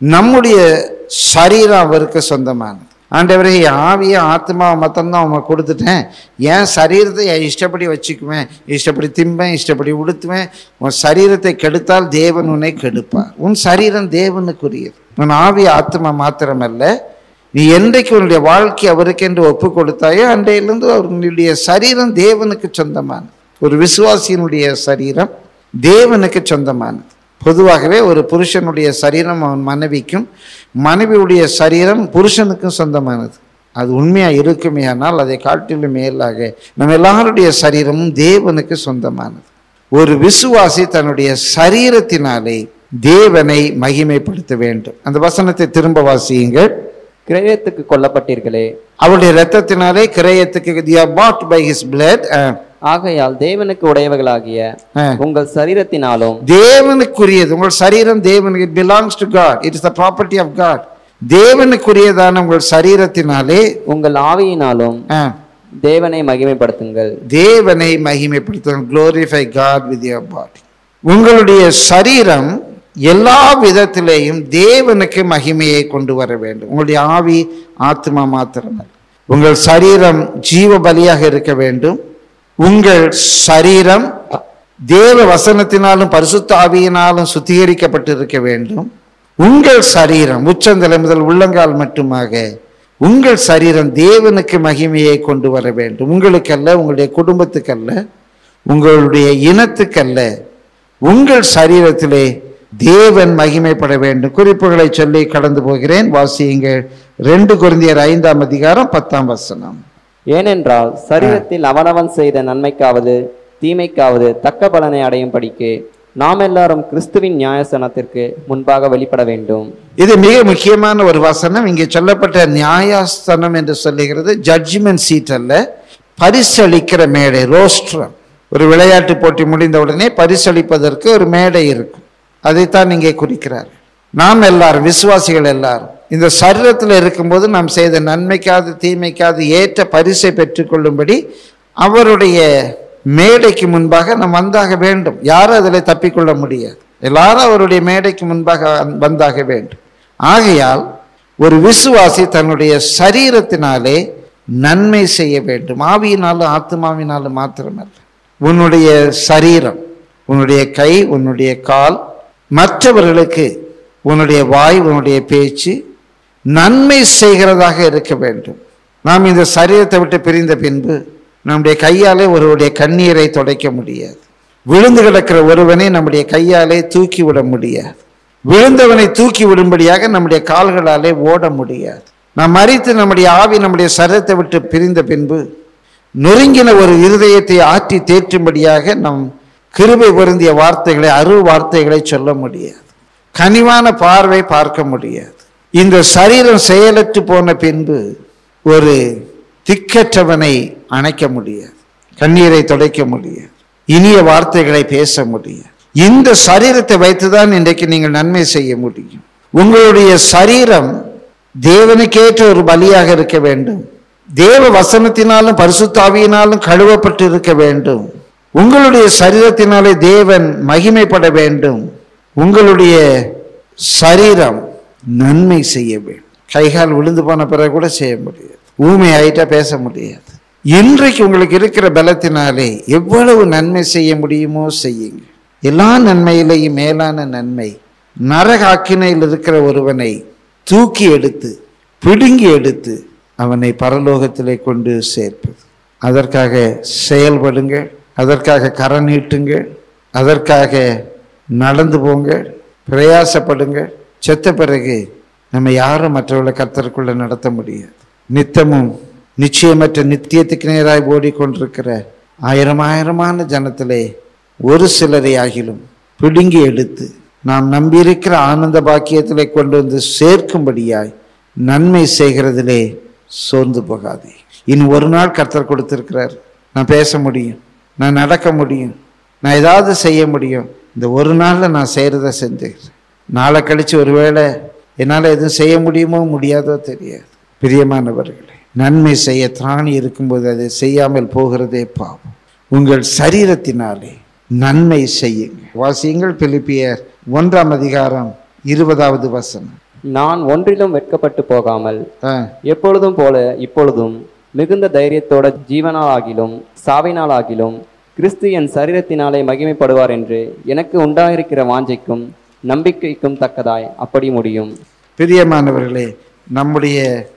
நம்முடைய சரீரம் அவருக்கு சொந்தமானது ஆண்டவரே என் ஆவியை ஆத்மாவை மொத்தம்தான் அவங்க கொடுத்துட்டேன் என் சரீரத்தை என் இஷ்டப்படி வச்சுக்குவேன் இஷ்டப்படி திம்பேன் இஷ்டப்படி உடுத்துவேன் உன் சரீரத்தை கெடுத்தால் தேவன் உன்னை கெடுப்பார் உன் சரீரம் தேவனுக்குரியது உன் ஆவி ஆத்மா மாத்திரமல்ல நீ என்றைக்கு உன்னுடைய வாழ்க்கை அவருக்கென்று ஒப்பு கொடுத்தாயோ அன்றையிலிருந்து அவர்களுடைய சரீரம் தேவனுக்கு சொந்தமானது ஒரு விசுவாசியினுடைய சரீரம் தேவனுக்கு சொந்தமானது பொதுவாகவே ஒரு புருஷனுடைய சரீரம் அவன் மனைவிக்கும் மனைவியுடைய சரீரம் புருஷனுக்கும் சொந்தமானது அது உண்மையாக இருக்குமே ஆனால் அதை காட்டிலும் மேலாக நம்ம எல்லாருடைய சரீரமும் தேவனுக்கு சொந்தமானது ஒரு விசுவாசி தன்னுடைய சரீரத்தினாலே தேவனை மகிமைப்படுத்த வேண்டும் அந்த வசனத்தை திரும்ப வாசியுங்கள் கிரயத்துக்கு கொல்லப்பட்டீர்களே அவருடைய இரத்தத்தினாலே கிரயத்துக்கு பாட் பை ஹிஸ் பிளட் ஆகையால் தேவனுக்கு உடையவர்களாகிய உங்கள் சரீரத்தினாலும் தேவனுக்குரியது உங்கள் சரீரம் தேவனுக்கு it belongs to God it is the property of God தேவனுக்குரியதான உங்கள் சரீரத்தினாலே உங்கள் ஆவியினாலும் ஆ, தேவனை மகிமைப்படுத்துங்கள் தேவனை மகிமைப்படுத்தும் glorify God with your body உங்களுடைய சரீரம் எல்லா விதத்திலேயும் தேவனுக்கு மகிமையை கொண்டு வர வேண்டும் உங்களுடைய ஆவி ஆத்மா மாத்திரமல்ல உங்கள் சரீரம் ஜீவ பலியாக இருக்க வேண்டும் உங்கள் சரீரம் தேவ வசனத்தினாலும் பரிசுத்த ஆவியினாலும் சுத்திகரிக்கப்பட்டு இருக்க வேண்டும் உங்கள் சரீரம் உச்சந்தலை முதல் உள்ளங்கால் மட்டுமாக உங்கள் சரீரம் தேவனுக்கு மகிமையை கொண்டு வர வேண்டும் உங்களுக்கல்ல உங்களுடைய குடும்பத்துக்கல்ல உங்களுடைய இனத்துக்கல்ல உங்கள் சரீரத்திலே தேவன் மகிமைப்பட வேண்டும் குறிப்புகளை சொல்லி கடந்து போகிறேன் வாசியுங்கள் ரெண்டு குருந்தியர் ஐந்தாம் அதிகாரம் பத்தாம் வசனம் ஏனென்றால் சரீரத்தில் அவனவன் செய்த நன்மைக்காவது தீமைக்காவது தக்க பலனை அடையும் படிக்கு நாம் எல்லாரும் கிறிஸ்துவின் நியாயசனத்திற்கு முன்பாக வெளிப்பட வேண்டும் இது மிக முக்கியமான ஒரு வசனம் இங்கே சொல்லப்பட்ட நியாயஸ்தனம் என்று சொல்லுகிறது ஜட்ஜ்மெண்ட் சீட் அல்ல பரிசளிக்கிற மேடை ரோஸ்ட்ரம் ஒரு விளையாட்டு போட்டி முடிந்த உடனே பரிசளிப்பதற்கு ஒரு மேடை இருக்கும் அதைத்தான் இங்கே குறிக்கிறார் நாம் எல்லாரும் விசுவாசிகள் எல்லாரும் இந்த சரீரத்தில் இருக்கும்போது நாம் செய்த நன்மைக்காது தீமைக்காது ஏற்ற பரிசை பெற்றுக்கொள்ளும்படி அவருடைய மேடைக்கு முன்பாக நாம் வந்தாக வேண்டும் யாரும் அதில் தப்பிக்கொள்ள முடியாது எல்லாரும் அவருடைய மேடைக்கு முன்பாக வந்தாக வேண்டும் ஆகையால் ஒரு விசுவாசி தன்னுடைய சரீரத்தினாலே நன்மை செய்ய வேண்டும் ஆவியினாலும் ஆத்மாவினாலும் மாத்திரமல்ல உன்னுடைய சரீரம் உன்னுடைய கை உன்னுடைய கால் மற்றவர்களுக்கு உன்னுடைய வாய் உன்னுடைய பேச்சு நன்மை செய்கிறதாக இருக்க வேண்டும் நாம் இந்த சரீரத்தை விட்டு பிரிந்த பின்பு நம்முடைய கையாலே ஒருவருடைய கண்ணீரை துடைக்க முடியாது விழுந்து கிடக்கிற ஒருவனை நம்முடைய கையாலே தூக்கி விட முடியாது விழுந்தவனை தூக்கி விடும்படியாக நம்முடைய கால்களாலே ஓட முடியாது நாம் மறித்து நம்முடைய ஆவி நம்முடைய சரீரத்தை விட்டு பிரிந்த பின்பு நொறுங்கின ஒரு இருதயத்தை ஆற்றி தேற்றும்படியாக நம் கிருபை பொருந்திய வார்த்தைகளை அரு வார்த்தைகளை சொல்ல முடியாது கனிவான பார்வை பார்க்க முடியாது இந்த சரீரம் செயலற்று போன பின்பு ஒரு திக்கற்றவனை அணைக்க முடியாது கண்ணீரை துடைக்க முடியாது இனிய வார்த்தைகளை பேச முடியாது இந்த சரீரத்தை வைத்துதான் இன்றைக்கு நீங்கள் நன்மை செய்ய முடியும் உங்களுடைய சரீரம் தேவனுக்கேற்ற ஒரு பலியாக இருக்க வேண்டும் தேவ வசனத்தினாலும் பரிசுத்தாவியினாலும் கழுவப்பட்டு இருக்க வேண்டும் உங்களுடைய சரீரத்தினாலே தேவன் மகிமைப்பட வேண்டும் உங்களுடைய சரீரம் நன்மை செய்ய வேண்டும் கைகால் விழுந்து போன பிறகு கூட செய்ய முடியாது ஊமை ஆயிட்டா பேச முடியாது இன்றைக்கு உங்களுக்கு இருக்கிற பலத்தினாலே எவ்வளவு நன்மை செய்ய முடியுமோ செய்யுங்க எல்லா நன்மையிலேயும் மேலான நன்மை நரக அக்கினையில் இருக்கிற ஒருவனை தூக்கி எடுத்து பிடுங்கி எடுத்து அவனை பரலோகத்திலே கொண்டு சேர்ப்பது அதற்காக செயல்படுங்கள் அதற்காக கரம் நீட்டுங்கள் அதற்காக நடந்து போங்க பிரயாசப்படுங்க செத்த பிறகு நம்ம யாரும் மற்றவர்களை கர்த்தருக்குள்ள நடத்த முடியாது நித்தமும் நிச்சயமற்ற நித்தியத்துக்கு நேராய் ஓடிக்கொண்டிருக்கிற ஆயிரம் ஆயிரமான ஜனத்திலே ஒரு சிலரை ஆகிலும் பிடுங்கி எடுத்து நாம் நம்பியிருக்கிற ஆனந்த பாக்கியத்திலே கொண்டு வந்து சேர்க்கும்படியாய் நன்மை செய்கிறதிலே சோர்ந்து போகாதே இன்னும் ஒரு நாள் கர்த்தர் கொடுத்திருக்கிறார் நான் பேச முடியும் நான் நடக்க முடியும் நான் ஏதாவது செய்ய முடியும் இந்த ஒரு நாளில் நான் செய்கிறத செஞ்சுக்கிறேன் நாளை கழித்து ஒருவேளை என்னால் எதுவும் செய்ய முடியுமோ முடியாதோ தெரியாது பிரியமானவர்களே நன்மை செய்ய திராணி இருக்கும்போது அதை செய்யாமல் போகிறதே பாவம் உங்கள் சரீரத்தினாலே நன்மை செய்யுங்கள் வாசியுங்கள் பிலிப்பியர் ஒன்றாம் அதிகாரம் இருபதாவது வசனம் நான் ஒன்றிலும் வெட்கப்பட்டு போகாமல் ஆ, எப்பொழுதும் போல இப்பொழுதும் மிகுந்த தைரியத்தோட ஜீவனாலாகிலும் சாவினாலாகிலும் கிறிஸ்து என் சரீரத்தினாலே மகிமைப்படுவார் என்று எனக்கு உண்டாயிருக்கிற வாஞ்சைக்கும் நம்பிக்கைக்கும் தக்கதாய் அப்படி முடியும் பிரியமானவர்களே நம்முடைய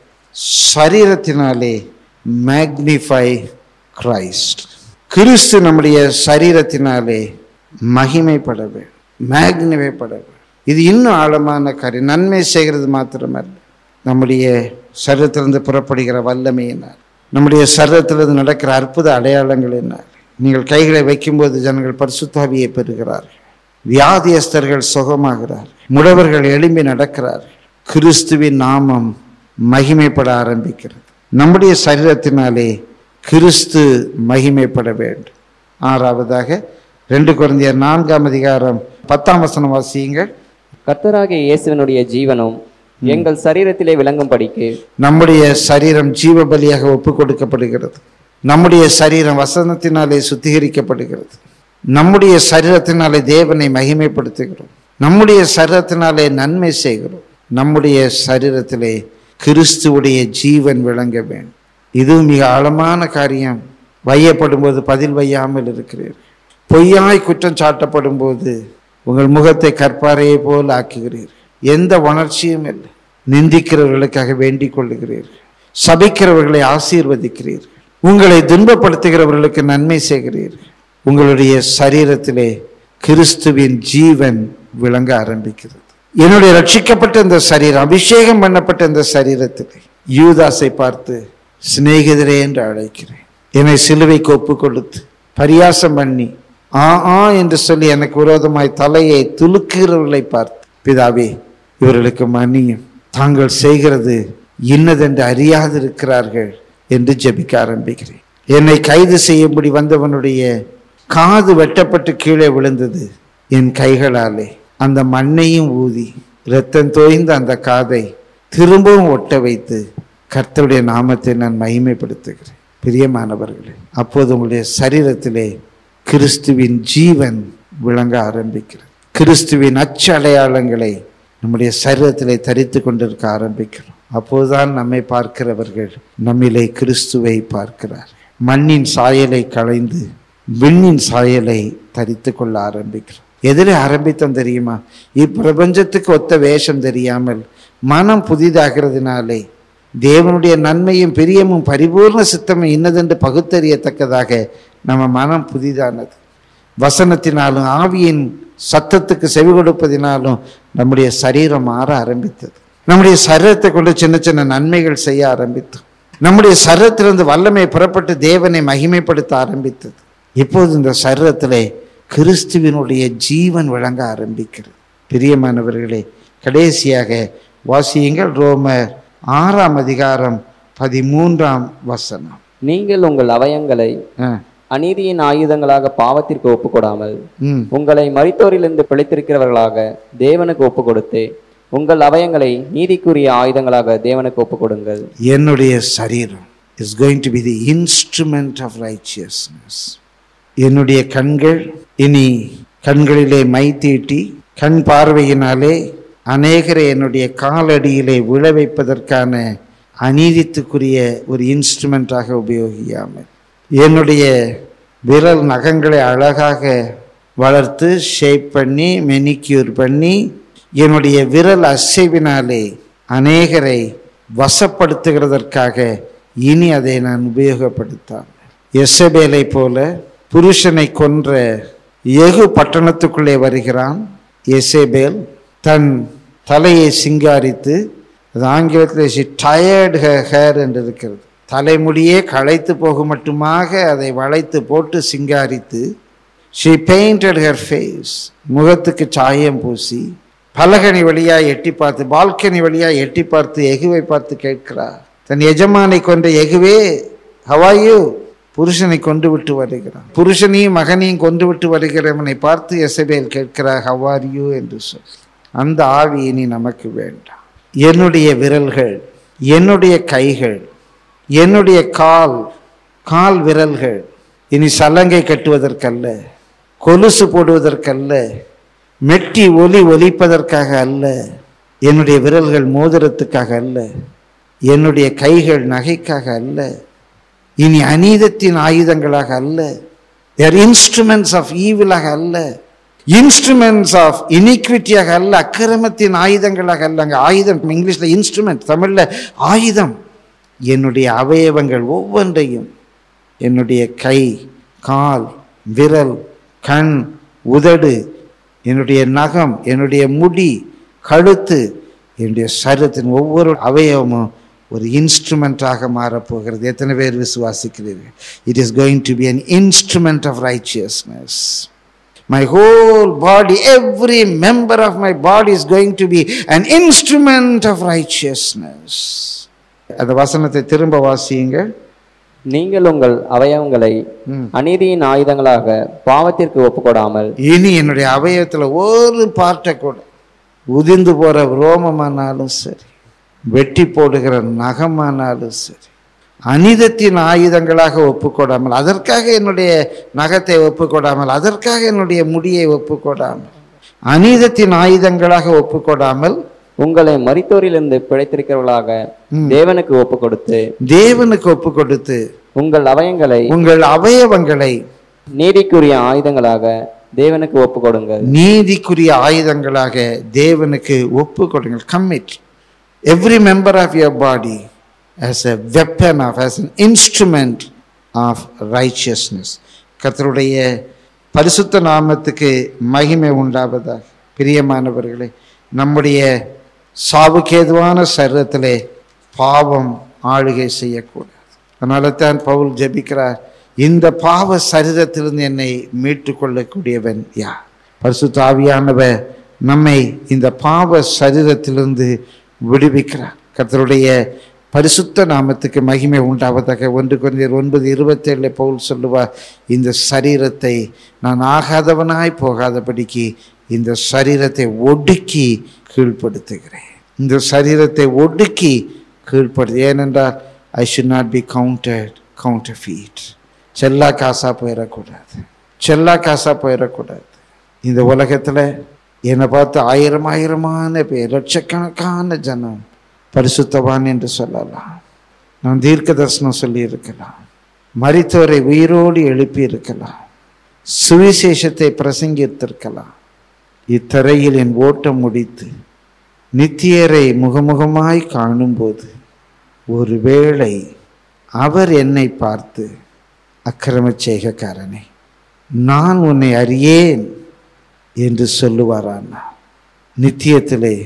சரீரத்தினாலே மேக்னிஃபை கிரைஸ்ட் கிறிஸ்து நம்முடைய சரீரத்தினாலே மகிமைப்பட வேண்டும் மேக்னிஃபை பட வேண்டும் இது இன்னும் ஆழமான காரியம் நன்மை செய்கிறது மாத்திரமல்ல நம்முடைய சரீரத்திலிருந்து புறப்படுகிற வல்லமையினால் நம்முடைய சரீரத்திலிருந்து நடக்கிற அற்புத அடையாளங்களினால் நீங்கள் கைகளை வைக்கும்போது ஜனங்கள் பரிசுத்தாவியை பெறுகிறார்கள் வியாதியஸ்தர்கள் சுகமாகிறார்கள் முடவர்கள் எழும்பி நடக்கிறார்கள் கிறிஸ்துவின் நாமம் மகிமைப்பட ஆரம்பிக்கிறது நம்முடைய சரீரத்தினாலே கிறிஸ்து மகிமைப்பட வேண்டும் ஆறாவதாக ரெண்டு குழந்தையர் நான்காம் அதிகாரம் பத்தாம் வசனம் வாசியுங்கள் கர்த்தராகிய இயேசுவினுடைய ஜீவனும் எங்கள் சரீரத்திலே விளங்கும் படிக்கு நம்முடைய சரீரம் ஜீவ பலியாக ஒப்பு கொடுக்கப்படுகிறது நம்முடைய சரீரம் வசனத்தினாலே சுத்திகரிக்கப்படுகிறது நம்முடைய சரீரத்தினாலே தேவனை மகிமைப்படுத்துகிறோம் நம்முடைய சரீரத்தினாலே நன்மை செய்கிறோம் நம்முடைய சரீரத்திலே கிறிஸ்துவுடைய ஜீவன் விளங்க வேண்டும் இதுவும் மிக ஆழமான காரியம் வையப்படும் போது பதில் வையாமல் இருக்கிறீர்கள் பொய்யாய் குற்றம் சாட்டப்படும் போது உங்கள் முகத்தை கற்பாரையை போல் ஆக்குகிறீர்கள் எந்த உணர்ச்சியும் இல்லை நிந்திக்கிறவர்களுக்காக வேண்டிக் கொள்ளுகிறீர்கள் சபிக்கிறவர்களை ஆசீர்வதிக்கிறீர்கள் உங்களை துன்பப்படுத்துகிறவர்களுக்கு நன்மை செய்கிறீர்கள் உங்களுடைய சரீரத்திலே கிறிஸ்துவின் ஜீவன் விளங்க ஆரம்பிக்கிறது என்னுடைய ரட்சிக்கப்பட்ட இந்த சரீரம் அபிஷேகம் பண்ணப்பட்ட இந்த சரீரத்திலே யூதாசை பார்த்து சிநேகிதரே என்று அழைக்கிறேன் என்னை சிலுவைக்கு ஒப்பு கொடுத்து பரியாசம் பண்ணி ஆ ஆ என்று சொல்லி எனக்கு விரோதமாய் தலையை துலுக்குகிறவர்களை பார்த்து பிதாவே இவர்களுக்கு மன்னியும் தாங்கள் செய்கிறது இன்னதென்று அறியாதிருக்கிறார்கள் என்று ஜெபிக்க ஆரம்பிக்கிறேன் என்னை கைது செய்யும்படி வந்தவனுடைய காது வெட்டப்பட்டு கீழே விழுந்தது என் கைகளாலே அந்த மண்ணையும் ஊதி இரத்தம் தோய்ந்த அந்த காதை திரும்பவும் ஒட்ட வைத்து கர்த்தருடைய நாமத்தை நான் மகிமைப்படுத்துகிறேன் பிரியமானவர்களே அப்போது உங்களுடைய சரீரத்திலே கிறிஸ்துவின் ஜீவன் விளங்க ஆரம்பிக்கிறது கிறிஸ்துவின் அச்சு அடையாளங்களை நம்முடைய சரீரத்திலே தரித்து கொண்டிருக்க ஆரம்பிக்கிறோம் அப்போதுதான் நம்மை பார்க்கிறவர்கள் நம்மிலே கிறிஸ்துவை பார்க்கிறார் மண்ணின் சாயலை களைந்து விண்ணின் சாயலை தரித்து கொள்ள ஆரம்பிக்கிறோம் எதில் ஆரம்பித்தோம் தெரியுமா இப்பிரபஞ்சத்துக்கு ஒத்த வேஷம் தெரியாமல் மனம் புதிதாகிறதுனாலே தேவனுடைய நன்மையும் பிரியமும் பரிபூர்ண சித்தமும் இன்னதென்று பகுத்தறியத்தக்கதாக நம்ம மனம் புதிதானது வசனத்தினாலும் ஆவியின் சத்தத்துக்கு செவி கொடுப்பதினாலும் நம்முடைய சரீரம் மாற ஆரம்பித்தது நம்முடைய சரீரத்தை கொண்டு சின்ன சின்ன நன்மைகள் செய்ய ஆரம்பித்தோம் நம்முடைய சரீரத்திலிருந்து வல்லமை புறப்பட்டு தேவனை மகிமைப்படுத்த ஆரம்பித்தது இப்போது இந்த சரீரத்திலே கிறிஸ்துவினுடைய ஜீவன் விளங்க ஆரம்பிக்கிறது பிரியமானவர்களே கடைசியாக வாசியுங்கள் ரோமர் ஆறாம் அதிகாரம் பதிமூன்றாம் வசனம் நீங்கள் உங்கள் அவயங்களை ஆ, அநீதியின் ஆயுதங்களாக பாவத்திற்கு ஒப்புக்கொடாமல் ம் உங்களை மரித்தோரிலிருந்து பிழைத்திருக்கிறவர்களாக தேவனுக்கு ஒப்பு கொடுத்து உங்கள் அவயங்களை நீதிக்குரிய ஆயுதங்களாக தேவனுக்கு ஒப்பு கொடுங்கள் என்னுடைய சரீரம் is going to be the instrument of righteousness என்னுடைய கண்கள் இனி கண்களிலே மை தீட்டி கண் பார்வையினாலே அநேகரை என்னுடைய காலடியிலே விழ வைப்பதற்கான அநீதித்துக்குரிய ஒரு இன்ஸ்ட்ருமெண்ட்டாக உபயோகிக்காமல் என்னுடைய விரல் நகங்களை அழகாக வளர்த்து ஷேப் பண்ணி மெனிக்யூர் பண்ணி என்னுடைய விரல் அசைவினாலே அநேகரை வசப்படுத்துகிறதற்காக இனி அதை நான் உபயோகப்படுத்தாமல் எசபேலை போல புருஷனை கொன்ற எகு பட்டணத்துக்குள்ளே வருகிறான் எசேபேல் தன் தலையை சிங்காரித்து அது ஆங்கிலத்தில் ஷி டயர்டு ஹேர் என்று இருக்கிறது தலைமுடியே களைத்து போக மட்டுமாக அதை வளைத்து போட்டு சிங்காரித்து ஷி பெயிண்டட் ஹர் ஃபேஸ் முகத்துக்கு சாயம் பூசி பலகனி வழியா எட்டி பார்த்து பால்கனி வழியா எட்டி பார்த்து எகுவை பார்த்து கேட்கிறார் தன் எஜமானை கொண்ட எகுவே ஹவாயு புருஷனை கொண்டு விட்டு வருகிறான் புருஷனையும் மகனையும் கொண்டு விட்டு வருகிறவனை பார்த்து எசபேல் கேட்கிறார் ஹவார் யூ என்று சொல் அந்த ஆவி இனி நமக்கு வேண்டாம் என்னுடைய விரல்கள் என்னுடைய கைகள் என்னுடைய கால் கால் விரல்கள் இனி சலங்கை கட்டுவதற்கல்ல கொலுசு போடுவதற்கல்ல மெட்டி ஒலி ஒலிப்பதற்காக அல்ல என்னுடைய விரல்கள் மோதிரத்துக்காக அல்ல என்னுடைய கைகள் நகைக்காக அல்ல இனி அநீதத்தின் ஆயுதங்களாக அல்ல தேர் இன்ஸ்ட்ருமெண்ட்ஸ் ஆஃப் ஈவிலாக அல்ல இன்ஸ்ட்ருமெண்ட்ஸ் ஆஃப் இனிக்விட்டியாக அல்ல அக்கிரமத்தின் ஆயுதங்களாக அல்ல அங்கே ஆயுதம் இங்கிலீஷில் இன்ஸ்ட்ருமெண்ட் தமிழில் ஆயுதம் என்னுடைய அவயவங்கள் ஒவ்வொன்றையும் என்னுடைய கை கால் விரல் கண் உதடு என்னுடைய நகம் என்னுடைய முடி கழுத்து என்னுடைய சரீரத்தின் ஒவ்வொரு அவயவமும் ஒரு இன்ஸ்ட்ருமெண்ட்டாக மாறப்போகிறது எத்தனை பேர் விசுவாசிக்கிறீர்கள் it is going to be an instrument of righteousness my whole body every member of my body is going to be an instrument of righteousness அந்த வசனத்தை திரும்ப வாசியுங்கள் நீங்கள் உங்கள் அவயவங்களை ம். அநீதியின் ஆயுதங்களாக பாவத்திற்கு ஒப்புக்கொடாமல் இனி என்னுடைய அவயவத்தில் ஒரு பார்ட்டை கூட உதிர்ந்து போகிற ரோமமானாலும் சரி வெட்டி போடுகிற நகமானாலும் சரி அனிதத்தின் ஆயுதங்களாக ஒப்புக்கொடாமல் அதற்காக என்னுடைய நகத்தை ஒப்புக்கொடாமல் அதற்காக என்னுடைய முடியை ஒப்புக்கொடாமல் அநீதத்தின் ஆயுதங்களாக ஒப்புக்கொடாமல் உங்களை மரித்தோரிலிருந்து பிழைத்திருக்கிறவர்களாக தேவனுக்கு ஒப்பு கொடுத்து தேவனுக்கு ஒப்பு கொடுத்து உங்கள் அவயங்களை உங்கள் அவயவங்களை நீதிக்குரிய ஆயுதங்களாக தேவனுக்கு ஒப்பு கொடுங்கள் நீதிக்குரிய ஆயுதங்களாக தேவனுக்கு ஒப்பு கொடுங்கள் commit every member of your body as a weapon of as an instrument of righteousness கர்த்தருடைய பரிசுத்த நாமத்துக்கு மகிமை உண்டாவதாக பிரியமானவர்களே நம்முடைய சாவுக்கேதுவான சரீரத்திலே பாவம் ஆளுகை செய்யக்கூடாது அதனால தான் பவுல் ஜெபிக்கிறார் இந்த பாவ சரீரத்திலிருந்து என்னை மீட்டு கொள்ளக்கூடியவன் யார் பரிசுத்த ஆவியானவர் நம்மை இந்த பாவ சரீரத்திலிருந்து விடுவிக்கிறார் கர்த்தருடைய பரிசுத்த நாமத்துக்கு மகிமை உண்டாவதாக ஒன்று குறைந்தர் ஒன்பது இருபத்தேழுல பவுல் சொல்லுவார் இந்த சரீரத்தை நான் ஆகாதவனாய் போகாதபடிக்கு இந்த சரீரத்தை ஒடுக்கி கீழ்ப்படுத்துகிறேன் இந்த சரீரத்தை ஒடுக்கி கீழ்ப்படுத்து ஏனென்றால் I should not be counted counterfeit செல்லா காசா போயிடக்கூடாது செல்லா காசா போயிடக்கூடாது இந்த உலகத்தில் என்னை பார்த்து ஆயிரம் ஆயிரமான பேர் லட்சக்கணக்கான ஜனம் பரிசுத்தவான் என்று சொல்லலாம் நான் தீர்க்க தரிசனம் சொல்லியிருக்கலாம் மரித்தவரை உயிரோடு எழுப்பி இருக்கலாம் சுவிசேஷத்தை பிரசங்கித்திருக்கலாம் இத்தரையில் என் ஓட்டம் முடித்து நித்தியரை முகமுகமாய் காணும்போது ஒருவேளை அவர் என்னை பார்த்து அக்கிரமச் செய்கக்காரனே நான் உன்னை அறியேன் என்று சொல்லுவாரானா நித்தியத்திலே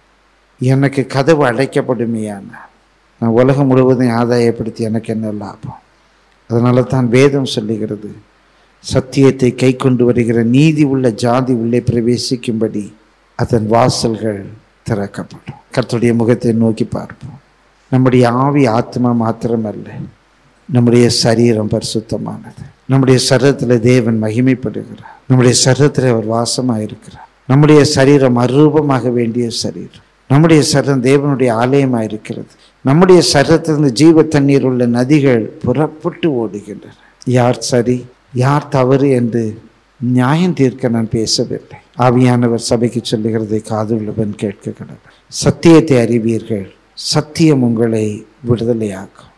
எனக்கு கதவு அடைக்கப்படுமையானா நான் உலகம் முழுவதும் ஆதாயப்படுத்தி எனக்கு என்ன லாபம் அதனால தான் வேதம் சொல்லுகிறது சத்தியத்தை கை கொண்டு வருகிற நீதி உள்ள ஜாதி உள்ளே பிரவேசிக்கும்படி அதன் வாசல்கள் திறக்கப்படும் கர்த்தருடைய முகத்தை நோக்கி பார்ப்போம் நம்முடைய ஆவி ஆத்மா மாத்திரமல்ல நம்முடைய சரீரம் பரிசுத்தமானது நம்முடைய சரீரத்தில் தேவன் மகிமைப்படுகிறார் நம்முடைய சரீரத்தில் அவர் வாசமாக இருக்கிறார் நம்முடைய சரீரம் அரூபமாக வேண்டிய சரீரம் நம்முடைய சரீரம் தேவனுடைய ஆலயமாக இருக்கிறது நம்முடைய சரீரத்திலிருந்து ஜீவ தண்ணீர் உள்ள நதிகள் புறப்பட்டு ஓடுகின்றன யார் சரி யார் தவறு என்று நியாயம் தீர்க்க நான் பேசவில்லை ஆவியானவர் சபைக்கு சொல்லுகிறதை காதுள்ளவன் கேட்க கடவுள் சத்தியத்தை அறிவீர்கள் சத்தியம் உங்களை விடுதலையாக்கும்